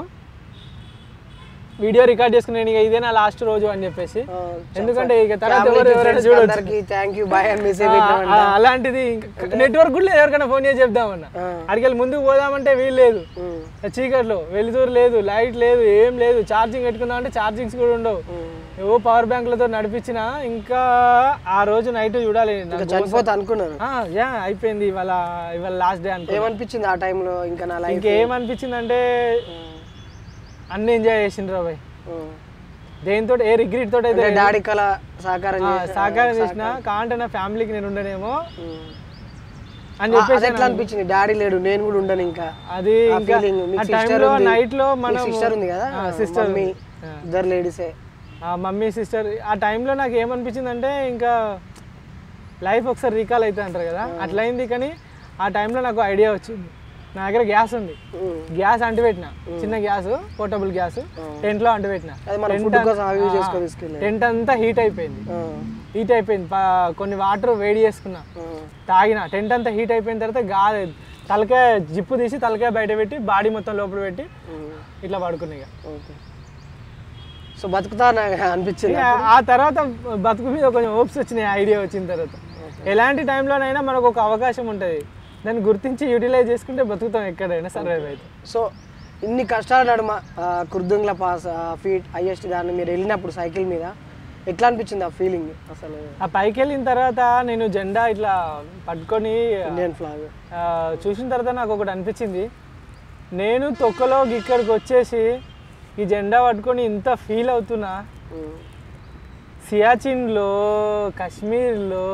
వీడియో రికార్డ్ చేసుకుని నేను ఇక ఇదే నా లాస్ట్ రోజు అని చెప్పేసి ఆ, ఎందుకంటే ఇక తర్వాత Family ఎవరు కి, ఎవరైనా friends కి చూడొచ్చు అందరికీ థ్యాంక్ యూ బాయ్ అని మెసేజ్ ఆ, పెట్టామంట ఆ, అలాంటిది నెట్వర్క్ కూడా లేదు ఎవరికైనా ఫోన్ చేసి చెప్దామన్నా ఆ. అడిగి ముందుకు పోదామంటే వీలు లేదు ఉమ్, ఆ చీకట్లో వెలుతురు లేదు లైట్ లేదు ఏం లేదు ఛార్జింగ్ పెట్టుకుందాం అంటే ఛార్జింగ్స్ కూడా ఉండవు ఉమ్. ఏవో పవర్ బ్యాంకులతో నడిపించిన ఇంకా ఆ రోజు నైట్ చూడాలి ఇంకా నాకు చనిపోతా అనుకున్నారు ఆ, యా అయిపోయింది ఇవాళ ఇవాళ లాస్ట్ డే అనుకో ఏమనిపించింది ఆ టైంలో ఇంకా నా లైఫ్ ఇంకేమనిపించింది అంటే అన్ని ఎంజాయ్ చేసిండ్రు బాయ్ దేనితో ఏ రిగ్రెట్ తోటి అయితే డాడీ కళ సహకారం ఆ, చేసి- సహకారం చేసిన కాంటే నా ఫ్యామిలీకి నేను ఉండనేమో ఉమ్. అని ఆ, చెప్పేసి అది ఎట్లా అనిపించింది డాడీ లేడు నేను కూడా ఉండను ఇంకా అది ఆ ఇంకా feeling. మీకు ఆ sister టైంలో ఉంది. నైట్ లో మీకు మనం సిస్టర్ ఉంది కదా సిస్టర్ మమ్మీ ఇద్దరు లేడీసే మమ్మీ సిస్టర్ ఆ టైంలో నాకు ఏమనిపించింది అంటే ఇంకా లైఫ్ ఒకసారి రీకాల్ అవుతుంది అంటారు కదా అట్లా అయింది కానీ ఆ టైంలో నాకు ఐడియా వచ్చింది నా దగ్గర గ్యాస్ ఉంది గ్యాస్ అంటిపెట్టిన చిన్న గ్యాస్ పోర్టబుల్ గ్యాస్ టెంట్ లో అంటిపెట్టిన అది మనం ఫుడ్ కోసం అవి యూజ్ చేసుకొని తీసుకెళ్ళి టెంట్ అంతా హీట్ అయిపోయింది హీట్ అయిపోయింది ప- కొన్ని వాటర్ వేడి చేసుకున్నా తాగిన టెంట్ అంతా హీట్ అయిపోయిన తర్వాత గాలి తలకాయ జిప్పు తీసి తలకాయ బయట పెట్టి బాడీ మొత్తం లోపల పెట్టి ఇట్లా పడుకున్నా ఇక ఓకే సో బతుకుతా నాకు అనిపించింది ఇక ఆ తర్వాత బతుకు మీద కొంచెం హోప్స్ వచ్చినాయి ఐడియా వచ్చిన తర్వాత ఎలాంటి టైంలోనైనా మనకు ఒక అవకాశం ఉంటుంది దాన్ని గుర్తించి యూటిలైజ్ చేసుకుంటే బతుకుతాం ఎక్కడైనా సర్వైవ్ అవుతాం సో ఇన్ని కష్టాల నడుమ ఆ, కుర్దుంగ్ల పాస్ ఫీట్ హైయెస్ట్ దాన్ని మీరు వెళ్ళినప్పుడు సైకిల్ మీద ఎట్లా అనిపించింది ఆ ఫీలింగ్ అసలు ఆ పైకి వెళ్ళిన తర్వాత నేను జెండా ఇట్లా పట్టుకొని ఇండియన్ ఫ్లాగ్ ఆ, చూసిన తర్వాత నాకు ఒకటి అనిపించింది నేను తొక్కలో ఇక్కడికి వచ్చేసి ఈ జెండా పట్టుకొని ఇంత ఫీల్ అవుతున్నా సియాచిన్లో కాశ్మీర్లో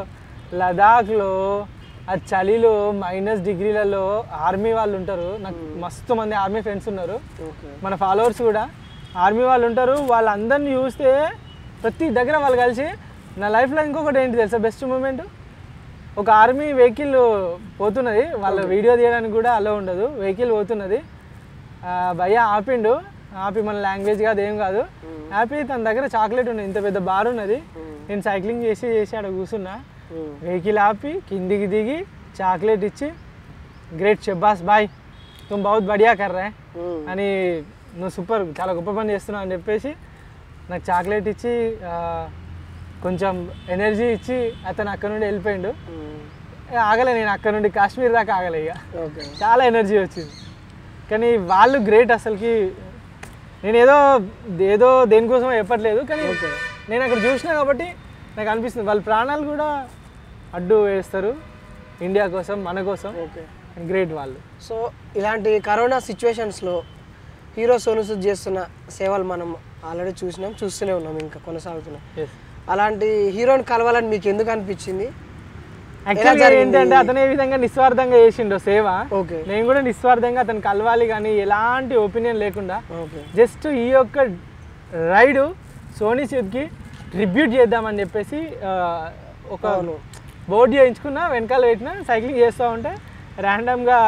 లదాఖ్లో ఆ చలిలో మైనస్ డిగ్రీలలో ఆర్మీ వాళ్ళు ఉంటారు నాకు మస్తు మంది ఆర్మీ ఫ్రెండ్స్ ఉన్నారు ఓకే మన ఫాలోవర్స్ కూడా ఆర్మీ వాళ్ళు ఉంటారు వాళ్ళందరినీ చూస్తే ప్రతి దగ్గర వాళ్ళు కలిసి నా లైఫ్లో ఇంకొకటి ఏంటి తెలుసా బెస్ట్ మూమెంట్ ఒక ఆర్మీ వెహికల్ పోతున్నది వాళ్ళ వీడియో తీయడానికి కూడా అలో ఉండదు వెహికల్ పోతున్నది ఆ, భయ్య ఆపిండు ఆపి మన లాంగ్వేజ్ కాదు ఏం కాదు ఆపి తన దగ్గర చాక్లెట్ ఉన్నది ఇంత పెద్ద బార్ ఉన్నది నేను సైక్లింగ్ చేసి చేసి ఆడ కూర్చున్నా వెహికల్ ఆపి కిందికి దిగి చాక్లెట్ ఇచ్చి గ్రేట్ షెబ్బాస్ బాయ్ తుమ్ బహుత్ బడియా కర్ రే అని నువ్వు సూపర్ చాలా గొప్ప పని చేస్తున్నావు అని చెప్పేసి నాకు చాక్లెట్ ఇచ్చి ఆ, కొంచెం ఎనర్జీ ఇచ్చి అతను అక్కడ నుండి వెళ్ళిపోయిండు ఏ, ఆగలే నేను అక్కడ నుండి కాశ్మీర్ దాకా ఆగలే ఇక ఓకే చాలా ఎనర్జీ వచ్చింది కానీ వాళ్ళు గ్రేట్ అసలుకి నేను ఏదో ఏదో దేనికోసం చెప్పట్లేదు కానీ నేను అక్కడ చూసినా కాబట్టి నాకు అనిపిస్తుంది వాళ్ళ ప్రాణాలు కూడా అడ్డు వేస్తారు ఇండియా కోసం మన కోసం ఓకే గ్రేట్ వాళ్ళు సో ఇలాంటి కరోనా సిచ్యువేషన్స్లో హీరో సోను సూద్ చేస్తున్న సేవలు మనం ఆల్రెడీ చూసినాం చూస్తూనే ఉన్నాం ఇంకా కొనసాగుతున్నాం ఎస్ అలాంటి హీరోని కలవాలని మీకు ఎందుకు అనిపించింది యాక్చువల్గా జరిగింది? ఏంటంటే అతనే విధంగా నిస్వార్థంగా చేసిండో సేవ ఓకే నేను కూడా నిస్వార్థంగా అతను కలవాలి కానీ ఎలాంటి ఒపీనియన్ లేకుండా ఓకే జస్ట్ ఈ యొక్క రైడు సోనీ సూద్కి ట్రిబ్యూట్ చేద్దామని చెప్పేసి ఆ, ఒక అవును. బోర్డు చేయించుకున్నా వెనకాల పెట్టిన సైక్లింగ్ చేస్తూ ఉంటే ర్యాండమ్గా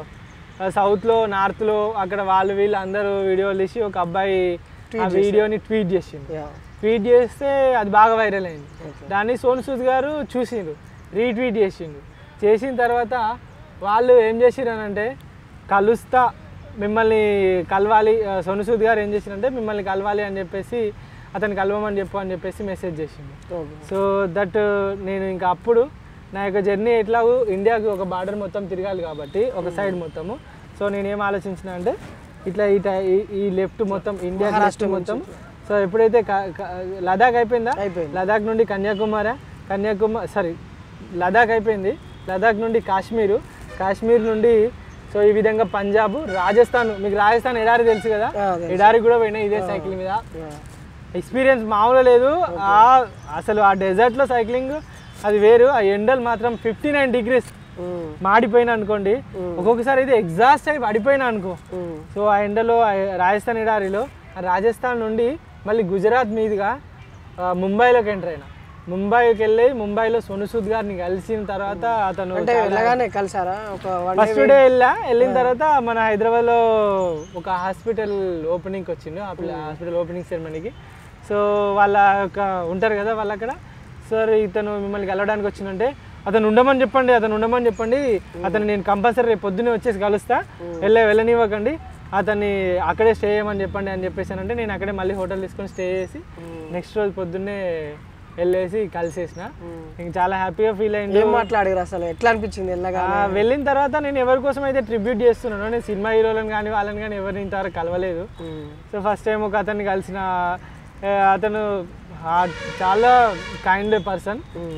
సౌత్లో నార్త్లో అక్కడ వాళ్ళు వీళ్ళు అందరూ వీడియోలు తీసి ఒక అబ్బాయి ఆ వీడియోని ట్వీట్ చేసిండు యా ట్వీట్ చేస్తే అది బాగా వైరల్ అయింది Okay. దాన్ని సోను సూద్ గారు చూసిండ్రు రీట్వీట్ చేసిండు చేసిన తర్వాత వాళ్ళు ఏం చేసిరనంటే కలుస్తా మిమ్మల్ని కలవాలి ఆ, సోను సూద్ గారు ఏం చేసిరంటే మిమ్మల్ని కలవాలి అని చెప్పేసి అతను కలవమని చెప్పు అని చెప్పేసి మెసేజ్ చేసిండు ఓకే సో దట్ నేను ఇంకా అప్పుడు నా యొక్క జర్నీ ఎట్లాగూ ఇండియాకి ఒక బార్డర్ మొత్తం తిరగాలి కాబట్టి ఒక సైడ్ మొత్తము సో నేను ఏం ఆలోచించిన అంటే ఇట్లా ఇట ఈ- ఈ లెఫ్ట్ మొత్తం ఇండియా లెఫ్ట్ మొత్తం సో ఎప్పుడైతే క- క- లదాఖ్ అయిపోయిందా అయిపోయింది. లదాఖ్ నుండి కన్యాకుమారి కన్యాకుమారి సారీ లదాఖ్ అయిపోయింది లదాఖ్ నుండి కాశ్మీరు కాశ్మీర్ నుండి సో ఈ విధంగా పంజాబ్ రాజస్థాన్ మీకు రాజస్థాన్ ఎడారి తెలుసు కదా ఆ, తెలుసు. ఎడారి కూడా పోయినా ఇదే సైకిల్ మీద యా ఎక్స్పీరియన్స్ మామూలు లేదు ఆ అసలు ఆ డెజర్ట్లో సైక్లింగ్ అది వేరు ఆ ఎండలు మాత్రం ఫిఫ్టీ నైన్ డిగ్రీస్ ఉమ్, మాడిపోయినా అనుకోండి ఒక్కొక్కసారి అయితే ఎగ్జాస్ట్ అయి పడిపోయినా అనుకో ఉమ్, సో ఆ ఎండలో ఆ రాజస్థాన్ ఎడారిలో ఆ రాజస్థాన్ నుండి మళ్ళీ గుజరాత్ మీదుగా ఆ, ముంబైలోకి ఎంటర్ అయినా ముంబైకి వెళ్ళి ముంబైలో సోను సూద్ గారిని కలిసిన తర్వాత అతను అంటే వెళ్ళగానే కలిసారా ఒక వన్ ఫస్ట్ డే వెళ్ళా వెళ్ళిన తర్వాత మన హైదరాబాద్లో ఒక హాస్పిటల్ ఓపెనింగ్కి వచ్చిండు ఆ పిల్ల హాస్పిటల్ ఓపెనింగ్ సెరమనీకి సో వాళ్ళ యొక్క ఉంటారు కదా వాళ్ళు అక్కడ సార్ ఇతను మిమ్మల్ని కలవడానికి వచ్చిందంటే అతను ఉండమని చెప్పండి అతను ఉండమని చెప్పండి అతను నేను కంపల్సరీ రేపు పొద్దున్నే వచ్చేసి కలుస్తా వెళ్ళే వెళ్ళనివ్వకండి అతన్ని అక్కడే స్టే చేయమని చెప్పండి అని చెప్పేసానంటే నేను అక్కడే మళ్ళీ హోటల్ తీసుకొని స్టే చేసి నెక్స్ట్ రోజు పొద్దున్నే వెళ్ళేసి కలిసేసిన ఇంక చాలా హ్యాపీగా ఫీల్ అయింది ఏం మాట్లాడారు అసలు ఎట్లా అనిపించింది వెళ్ళగా ఆ, వెళ్ళిన తర్వాత నేను ఎవరి కోసం అయితే ట్రిబ్యూట్ చేస్తున్నానో నేను సినిమా హీరోలను కానీ వాళ్ళని కానీ ఎవరిని ఇంతవరకు కలవలేదు సో ఫస్ట్ టైం ఒక అతన్ని కలిసిన ఆ, అతను ఆ, చాలా కైండ్ పర్సన్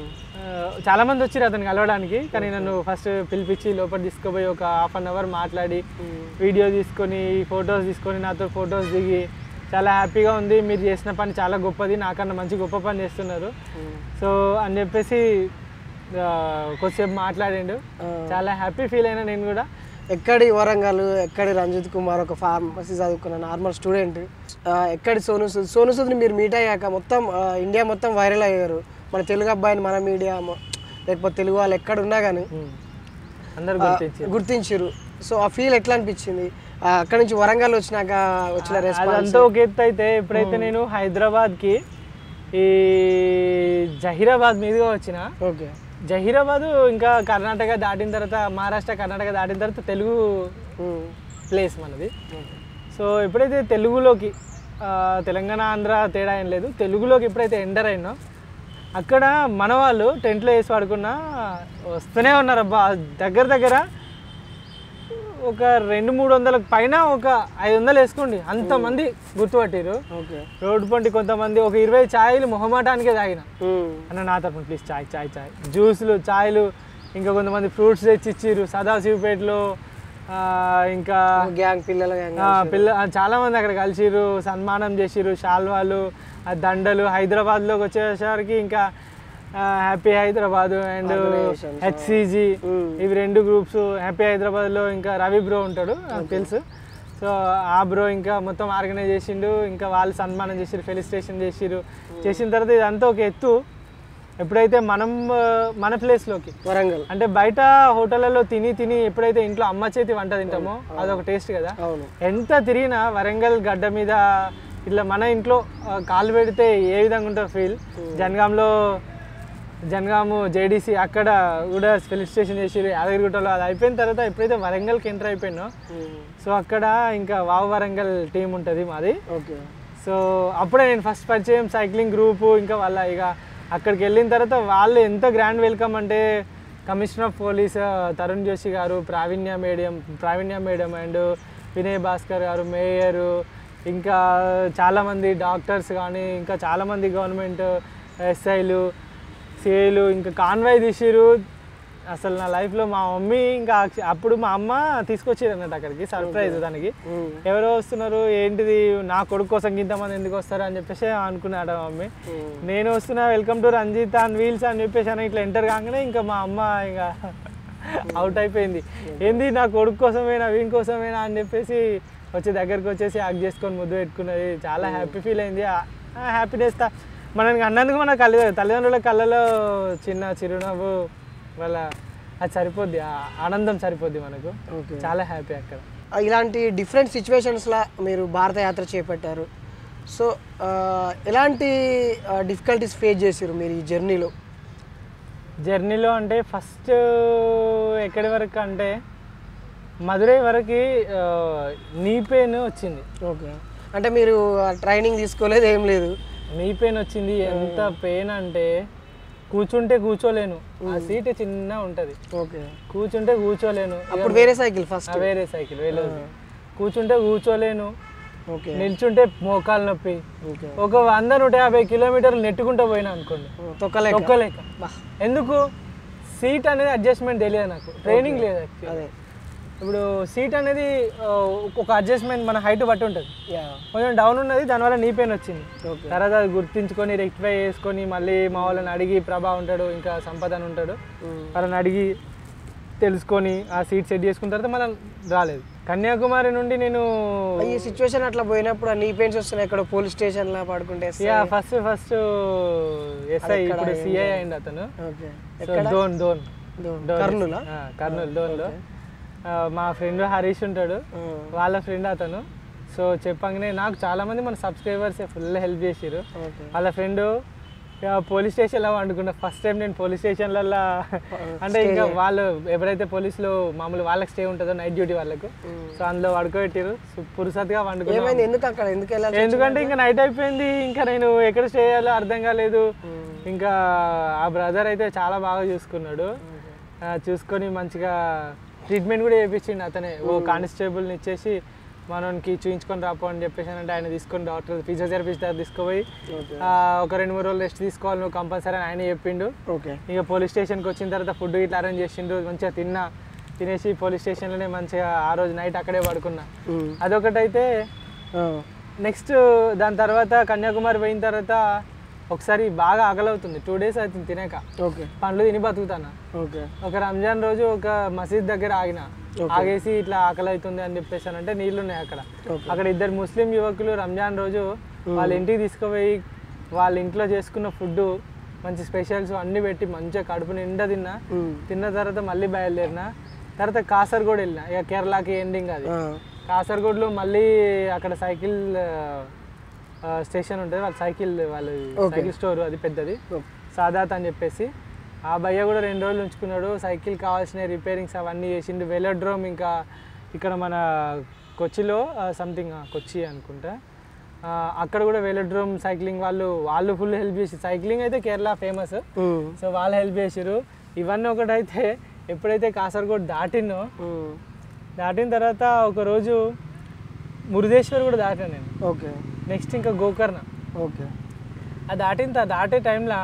చాలా మంది వచ్చారు అతను కలవడానికి కానీ నన్ను ఫస్ట్ పిలిపించి లోపల తీసుకుపోయి ఒక హాఫ్ అన్ అవర్ మాట్లాడి వీడియో తీసుకొని ఫొటోస్ తీసుకొని నాతో ఫొటోస్ దిగి చాలా హ్యాపీగా ఉంది మీరు చేసిన పని చాలా గొప్పది నాకన్నా మంచి గొప్ప పని చేస్తున్నారు సో అని చెప్పేసి ఆ, కొద్దిసేపు మాట్లాడిండు చాలా హ్యాపీ ఫీల్ అయినా నేను కూడా ఎక్కడి వరంగల్ ఎక్కడి రంజిత్ కుమార్ ఒక ఫార్మసీ చదువుకున్న నార్మల్ స్టూడెంట్ ఎక్కడి సోను సూద్ సోను సూద్ని మీరు మీట్ అయ్యాక మొత్తం ఆ, ఇండియా మొత్తం వైరల్ అయ్యారు మన తెలుగు అబ్బాయిని మన మీడియా లేకపోతే తెలుగు వాళ్ళు ఎక్కడ ఉన్నా కానీ ఉమ్, అందరు గుర్తించి గుర్తించారు సో ఆ ఫీల్ ఎట్లా అనిపించింది ఆ, అక్కడి నుంచి వరంగల్ వచ్చినాక వచ్చిన రెస్పాన్స్ అదంతా ఒక ఎత్తు అయితే ఎప్పుడైతే నేను హైదరాబాద్కి ఈ జహీరాబాద్ మీదుగా వచ్చిన ఓకే జహీరాబాద్ ఇంకా కర్ణాటక దాటిన తర్వాత మహారాష్ట్ర కర్ణాటక దాటిన తర్వాత తెలుగు ప్లేస్ మనది సో ఎప్పుడైతే తెలుగులోకి ఆ, తెలంగాణ ఆంధ్ర తేడా ఏం లేదు తెలుగులోకి ఎప్పుడైతే ఎంటర్ అయినో అక్కడ మన వాళ్ళు టెంట్లో వేసి పడుకున్నా వస్తూనే ఉన్నారు అబ్బా దగ్గర దగ్గర ఒక రెండు మూడు వందలకు పైన ఒక ఐదు వందలు వేసుకోండి అంతమంది గుర్తుపట్టారు ఓకే రోడ్డు పంటి కొంతమంది ఒక ఇరవై ఛాయలు మొహమాటానికే తాగిన అన్న నా తరపున ప్లీజ్ చాయ్ చాయ్ చాయ్ జ్యూస్లు ఛాయ్లు ఇంకా కొంతమంది ఫ్రూట్స్ తెచ్చి ఇచ్చిర్రు సదాశివపేటలో ఆ, ఇంకా గ్యాంగ్ పిల్లల గ్యాంగ్ ఆ, పిల్ల ఆ, చాలా మంది అక్కడ కలిసిర్రు సన్మానం చేసిర్రు శాల్వాలు ఆ దండలు హైదరాబాద్లోకి వచ్చేసరికి ఇంకా happy Hyderabad and Organizations, HCG Mm. ఇవి రెండు గ్రూప్స్ హ్యాపీ హైదరాబాద్లో ఇంకా రవి బ్రో ఉంటాడు నాకు తెలుసు సో ఆ బ్రో ఇంకా మొత్తం ఆర్గనైజ్ చేసిండు ఇంకా వాళ్ళు సన్మానం చేసిరు ఫెలిస్టేషన్ చేసిరు చేసిన తర్వాత ఇదంతా ఒక ఎత్తు ఎప్పుడైతే మనం ఆ, మన ప్లేస్లోకి వరంగల్ అంటే బయట హోటళ్ళలో తిని తిని ఎప్పుడైతే ఇంట్లో అమ్మ చేతి వంట తింటామో అదొక టేస్ట్ కదా అవును ఎంత తిరిగినా వరంగల్ గడ్డ మీద ఇట్లా మన ఇంట్లో ఆ, కాలు పెడితే ఏ విధంగా ఉంటుందో ఫీల్ జనగాంలో జనగాము జేడీసీ అక్కడ కూడా ఫిలిప్ స్టేషన్ చేసిరు యాదగిరిగుట్టలో అది అయిపోయిన తర్వాత ఎప్పుడైతే వరంగల్కి ఎంటర్ అయిపోయినో సో అక్కడ ఇంకా వావ్ వరంగల్ టీం ఉంటుంది మాది ఓకే సో అప్పుడే నేను ఫస్ట్ పరిచయం సైక్లింగ్ గ్రూపు ఇంకా వాళ్ళ ఇక అక్కడికి వెళ్ళిన తర్వాత వాళ్ళు ఎంత గ్రాండ్ వెల్కమ్ అంటే commissioner of police Tarun Joshi garu Praveenya madam Praveenya madam and Vinay Bhaskar garu mayor ఇంకా చాలామంది డాక్టర్స్ కానీ ఇంకా చాలామంది గవర్నమెంట్ ఎస్ఐలు సిఐలు ఇంకా కాన్వాయ్ తీసిరు అసలు నా లైఫ్లో మా మమ్మీ ఇంకా అప్పుడు మా అమ్మ తీసుకొచ్చారు అన్నట్టు అక్కడికి సర్ప్రైజ్ దానికి ఎవరో వస్తున్నారు ఏంటిది నా కొడుకు కోసం ఇంతమంది ఎందుకు వస్తారు అని చెప్పేసి అనుకున్నాడు మా మమ్మీ నేను వస్తున్నా welcome to Ranjith and wheels అని చెప్పేసి అని ఇట్లా ఎంటర్ కాగానే ఇంకా మా అమ్మ ఇంకా అవుట్ అయిపోయింది ఏంది నా కొడుకు కోసమేనా వీని కోసమేనా అని చెప్పేసి వచ్చి దగ్గరికి వచ్చేసి యాక్ట్ చేసుకొని ముద్దు పెట్టుకున్నది చాలా హ్యాపీ ఫీల్ అయింది ఆ హ్యాపీనెస్ మనకి అన్నందుకు మన కళ్ళ తల్లిదండ్రుల కళ్ళలో చిన్న చిరునవ్వు వాళ్ళ అది సరిపోద్ది ఆ ఆనందం సరిపోద్ది మనకు ఓకే చాలా హ్యాపీ అక్కడ ఇలాంటి డిఫరెంట్ సిచ్యువేషన్స్లో మీరు భారత యాత్ర చేపట్టారు సో ఆ, ఎలాంటి డిఫికల్టీస్ ఫేస్ చేసారు మీరు ఈ జర్నీలో జర్నీలో అంటే ఫస్ట్ ఎక్కడి వరకు అంటే మదురై వరకు ఆ, నీ పెయిన్ వచ్చింది ఓకే అంటే మీరు ట్రైనింగ్ తీసుకోలేదు ఏం లేదు నీ పెయిన్ వచ్చింది ఎంత పెయిన్ అంటే కూర్చుంటే కూర్చోలేను ఆ సీట్ చిన్న ఉంటది ఓకే కూర్చుంటే కూర్చోలేను ఇక అప్పుడు వేరే సైకిల్ ఫస్ట్ ఆ వేరే సైకిల్ వేరే కూర్చుంటే కూర్చోలేను ఓకే నిల్చుంటే మోకాలు నొప్పి ఓకే ఒక వంద నూట యాభై కిలోమీటర్లు నెట్టుకుంటూ పోయినా అనుకోండి తొక్కలేక తొక్కలేక బా ఎందుకు సీట్ అనేది అడ్జస్ట్మెంట్ తెలియదు నాకు ట్రైనింగ్ లేదు actually. అదే ఇప్పుడు సీట్ అనేది ఆ, ఒక అడ్జస్ట్మెంట్ మన హైట్ బట్టి ఉంటుంది యా కొంచెం డౌన్ ఉన్నది దానివల్ల నీ పెయిన్ వచ్చింది ఓకే తర్వాత అది గుర్తించుకొని రెక్టిఫై చేసుకొని మళ్ళీ మా వాళ్ళని అడిగి ప్రభా ఉంటాడు ఇంకా సంపద అని ఉంటాడు వాళ్ళని అడిగి తెలుసుకొని ఆ సీట్ సెట్ చేసుకున్న తర్వాత మనం రాలేదు కన్యాకుమారి నుండి నేను ఈ సిచ్యువేషన్ అట్లా పోయినప్పుడు నీ పెయిన్స్ వస్తున్నాయి ఎక్కడ పోలీస్ స్టేషన్ లా పడుకుంటే యా ఫస్ట్ ఫస్ట్ ఎస్ఐ ఇప్పుడు సిఐ అయింది అతను ఓకే సో దోన్ దోన్ దోన్ కర్నూలా ఆ, కర్నూలు దోన్లో ఆ, మా ఫ్రెండ్ హరీష్ ఉంటాడు వాళ్ళ ఫ్రెండ్ అతను సో చెప్పంగానే నాకు చాలా మంది మన సబ్స్క్రైబర్స్ ఫుల్ హెల్ప్ చేసిరు ఓకే వాళ్ళ ఫ్రెండ్ పోలీస్ స్టేషన్లో వండుకున్నా ఫస్ట్ టైం నేను పోలీస్ స్టేషన్లలో అంటే ఇంకా వాళ్ళు ఎవరైతే పోలీసులో మామూలు వాళ్ళకి స్టే ఉంటుందో నైట్ డ్యూటీ వాళ్ళకు సో అందులో పడుకోబెట్టారు పురుసత్గా వండుకున్నాను ఏమైంది ఎందుకు అక్కడ ఎందుకు వెళ్ళాలి ఎందుకంటే ఇంకా నైట్ అయిపోయింది ఇంకా నేను ఎక్కడ స్టే చేయాలో అర్థం కాలేదు ఇంకా ఆ బ్రదర్ అయితే చాలా బాగా చూసుకున్నాడు ఆ, చూసుకొని మంచిగా ట్రీట్మెంట్ కూడా చేయించిండు అతనే ఓ కానిస్టేబుల్ని ఇచ్చేసి మనకి చూయించుకొని రాపో అని చెప్పేసి అంటే ఆయన తీసుకొని డాక్టర్ ఫిజియోథెరపిస్ట్ దగ్గర తీసుకుపోయి ఓకే ఆ, ఒక రెండు మూడు రోజులు రెస్ట్ తీసుకోవాలి నువ్వు కంపల్సరీ అని ఆయన చెప్పిండు ఓకే ఇక పోలీస్ స్టేషన్కి వచ్చిన తర్వాత ఫుడ్ ఇట్లా అరేంజ్ చేసిండు మంచిగా తిన్నా తినేసి పోలీస్ స్టేషన్లోనే మంచిగా ఆ రోజు నైట్ అక్కడే పడుకున్నా అదొకటైతే నెక్స్ట్ దాని తర్వాత కన్యాకుమారి పోయిన తర్వాత ఒకసారి బాగా ఆకలవుతుంది టూ డేస్ అవుతుంది తినాక ఓకే పండ్లు తిని బతుకుతాను ఓకే ఒక రంజాన్ రోజు ఒక మసీద్ దగ్గర ఆగిన ఆగేసి ఇట్లా ఆకలి అవుతుంది అని చెప్పేసి అంటే నీళ్లు ఉన్నాయి అక్కడ Okay. అక్కడ ఇద్దరు ముస్లిం యువకులు రంజాన్ రోజు వాళ్ళ ఇంటికి తీసుకుపోయి వాళ్ళ ఇంట్లో చేసుకున్న ఫుడ్ మంచి స్పెషల్స్ అన్ని పెట్టి మంచిగా కడుపు నిండా తిన్నా తిన్న తర్వాత మళ్ళీ బయలుదేరిన తర్వాత కాసర్గోడ్ వెళ్ళిన ఇక కేరళకి ఎండింగ్ అది కాసర్గోడ్లో మళ్ళీ అక్కడ సైకిల్ ఆ, స్టేషన్ ఉంటుంది వాళ్ళ సైకిల్ వాళ్ళ సైకిల్ స్టోర్ అది పెద్దది సాదాత్ అని చెప్పేసి ఆ భయ్య కూడా రెండు రోజులు ఉంచుకున్నాడు సైకిల్ కావాల్సిన రిపేరింగ్స్ అవన్నీ చేసిండు వెలోడ్రోమ్ ఇంకా ఇక్కడ మన కొచ్చిలో సంథింగ్ కొచ్చి అనుకుంటా ఆ, అక్కడ కూడా వెలోడ్రోమ్ సైక్లింగ్ వాళ్ళు వాళ్ళు ఫుల్ హెల్ప్ చేసి సైక్లింగ్ అయితే కేరళ ఫేమస్ సో వాళ్ళు హెల్ప్ చేసారు ఇవన్నీ ఒకటైతే ఎప్పుడైతే కాసర్గోడ్ దాటినో దాటిన తర్వాత ఒక రోజు మురుదేశ్వర్ కూడా దాటాను నేను ఓకే నెక్స్ట్ ఇంకా గోకర్ణ ఓకే అది దాటిన త- దాటే టైంలో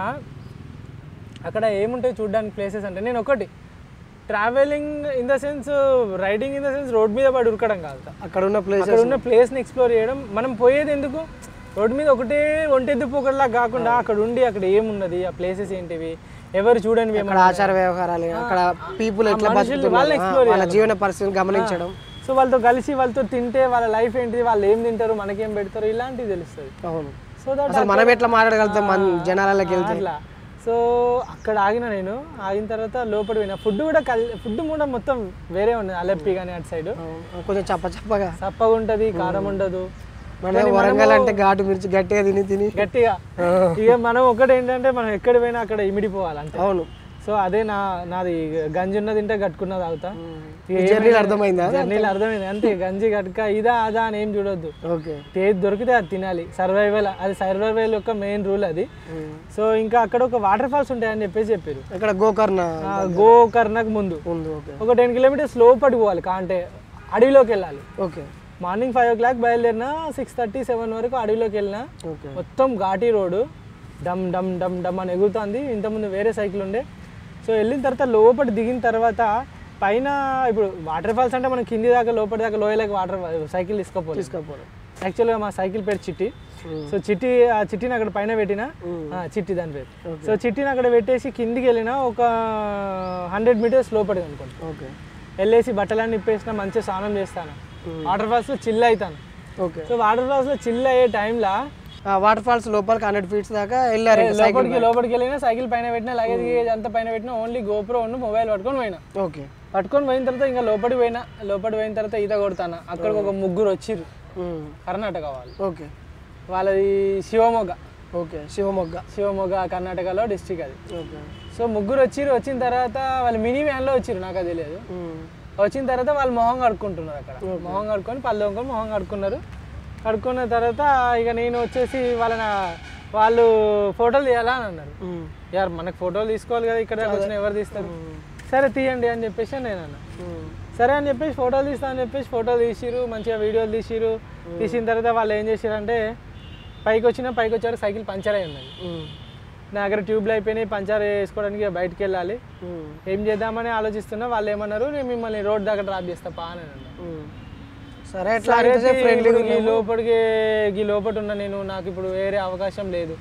అక్కడ ఏముంటాయి చూడడానికి ప్లేసెస్ అంటే నేను ఒకటి travelling in the sense riding in the sense road మీద పడి ఉరకడం కాదు అక్కడ ఉన్న ప్లేసెస్ అక్కడ ఉన్న ప్లేస్ని ఎక్స్ప్లోర్ చేయడం మనం పోయేది ఎందుకు రోడ్డు మీద ఒకటే ఒంటెద్దు పోకడలా కాకుండా అక్కడ ఉండి అక్కడ ఏమున్నది ఆ ప్లేసెస్ ఏంటివి ఎవరు చూడనివి అక్కడ ఆచార వ్యవహారాలు అక్కడ పీపుల్ ఎట్లా మనుషుల్ని బతుకుతున్నారు వాళ్ళని ఆ, explore వాళ్ళ జీవన పరిస్థితిని గమనించడం సో వాళ్ళతో కలిసి వాళ్ళతో తింటే వాళ్ళ లైఫ్ ఏంటిది వాళ్ళు ఏం తింటారు మనకేం పెడతారు ఇలాంటివి తెలుస్తుంది అవును సో దట్ అసలు మనం ఎట్లా మాట్లాడగలుగుతాం మన జనాలకి వెళ్తే అట్లా సో అక్కడ ఆగిన నేను ఆగిన తర్వాత లోపలి పోయినా ఫుడ్ కూడా కల్ ఫుడ్ కూడా మొత్తం వేరే ఉన్నది అలప్పి కానీ అటు సైడ్ అవును. కొంచెం చప్ప చప్పగా చప్పగా ఉంటుంది కారం ఉండదు మన వరంగల్ అంటే ఘాటు మిర్చి గట్టిగా తిని తిని గట్టిగా ఇక మనం ఒకటి ఏంటంటే మనం ఎక్కడ పోయినా అక్కడ ఇమిడిపోవాలి అంతే అవును సో అదే నా నాది గంజి ఉన్నది తింటే కట్టుకున్నది అవుతా జర్నీలు అర్థమైందా జర్నీలు అర్థమైంది అంతే గంజి కట్టుక ఇదా అదా అని ఏం చూడొద్దు ఓకే ఏది దొరికితే అది తినాలి సర్వైవల్ అది సర్వైవల్ యొక్క మెయిన్ రూల్ అది సో ఇంకా అక్కడ ఒక వాటర్ ఫాల్స్ ఉంటాయని చెప్పేసి చెప్పారు ఇక్కడ గోకర్ణ ఆ, గోకర్ణకు ముందు ఉంది ఓకే ఒక టెన్ కిలోమీటర్స్ లోపలికి పోవాలి కా- అంటే అడవిలోకి వెళ్ళాలి okay morning five o'clock బయలుదేరినా సిక్స్ థర్టీ సెవెన్ వరకు అడవిలోకి వెళ్ళినా ఓకే మొత్తం ఘాటీ రోడ్డు డమ్ డమ్ డమ్ డమ్ అని ఎగురుతుంది ఇంతకుముందు వేరే సైకిల్ ఉండే సో వెళ్ళిన తర్వాత లోపల దిగిన తర్వాత పైన ఇప్పుడు వాటర్ ఫాల్స్ అంటే మనం కింది దాకా లోపలి దాకా లోయలోకి వాటర్ సైకిల్ తీసుకోపోలేదు తీసుకపోవడం యాక్చువల్గా మా సైకిల్ పేరు చిట్టి సో చిట్టి ఆ చిట్టిని అక్కడ పైన పెట్టిన ఆ, చిట్టి దాని పేరు సో చిట్టిని అక్కడ పెట్టేసి కిందికి వెళ్ళిన ఒక హండ్రెడ్ మీటర్స్ లోపలికి అనుకోండి ఓకే వెళ్ళేసి బట్టలన్నీ ఇప్పేసిన మంచిగా స్నానం చేస్తాను వాటర్ ఫాల్స్లో చిల్ అవుతాను ఓకే సో వాటర్ ఫాల్స్లో చిల్ అయ్యే టైంలో వాటర్ ఫాల్స్ లోపలికి హండ్రెడ్ ఫీట్స్ దాకా వెళ్ళారు ఇంకా సైకిల్ లోపలికి లోపలికి వెళ్ళినా సైకిల్ పైన పెట్టినా లగేజ్ గేజ్ అంతా పైన పెట్టినా ఓన్లీ గోప్రో ఉండి మొబైల్ పట్టుకొని పోయినా ఓకే పట్టుకొని పోయిన తర్వాత ఇంకా లోపలికి పోయినా లోపలికి పోయిన తర్వాత ఈత కొడతాను అక్కడికి ఒక ముగ్గురు వచ్చిర్రు ఉమ్. కర్ణాటక వాళ్ళు ఓకే వాళ్ళది శివమొగ్గ ఓకే శివమొగ్గ శివమొగ్గ కర్ణాటకలో డిస్టిక్ అది ఓకే సో ముగ్గురు వచ్చిర్రు వచ్చిన తర్వాత వాళ్ళు మినీ వ్యాన్లో వచ్చిర్రు నాకు అది తెలియదు ఉమ్. వచ్చిన తర్వాత వాళ్ళు మొహం కడుక్కుంటున్నారు అక్కడ మొహం కడుక్కొని పళ్ళు తోముకొని మొహం కడుక్కున్నారు కడుక్కున్న తర్వాత ఇక నేను వచ్చేసి వాళ్ళని వాళ్ళు ఫోటోలు తీయాలా అని అన్నారు ఉమ్. యార్ మనకు ఫోటోలు తీసుకోవాలి కదా ఇక్కడ వచ్చిన ఎవరు తీస్తారు సరే తీయండి అని చెప్పేసి నేను అన్నా ఉమ్. సరే అని చెప్పేసి ఫోటోలు తీస్తా అని చెప్పేసి ఫోటోలు తీసిరు మంచిగా వీడియోలు తీసిరు తీసిన తర్వాత వాళ్ళు ఏం చేసిరంటే పైకి వచ్చిన పైకి వచ్చారు సైకిల్ పంచర్ అయి ఉన్నది ఉమ్. నా దగ్గర ట్యూబ్లు అయిపోయినాయి పంచర్ వేసుకోవడానికి బయటకు వెళ్ళాలి ఉమ్. ఏం చేద్దామని ఆలోచిస్తున్నా వాళ్ళు ఏమన్నారు నేను మిమ్మల్ని రోడ్ దగ్గర డ్రాప్ చేస్తా పా అని అన్నారు ఉమ్. సరే ఎట్లా సరే ఫ్రెండ్లీ ఈ లోపలికి ఈ లోపల ఉన్నా నేను నాకు ఇప్పుడు వేరే అవకాశం లేదు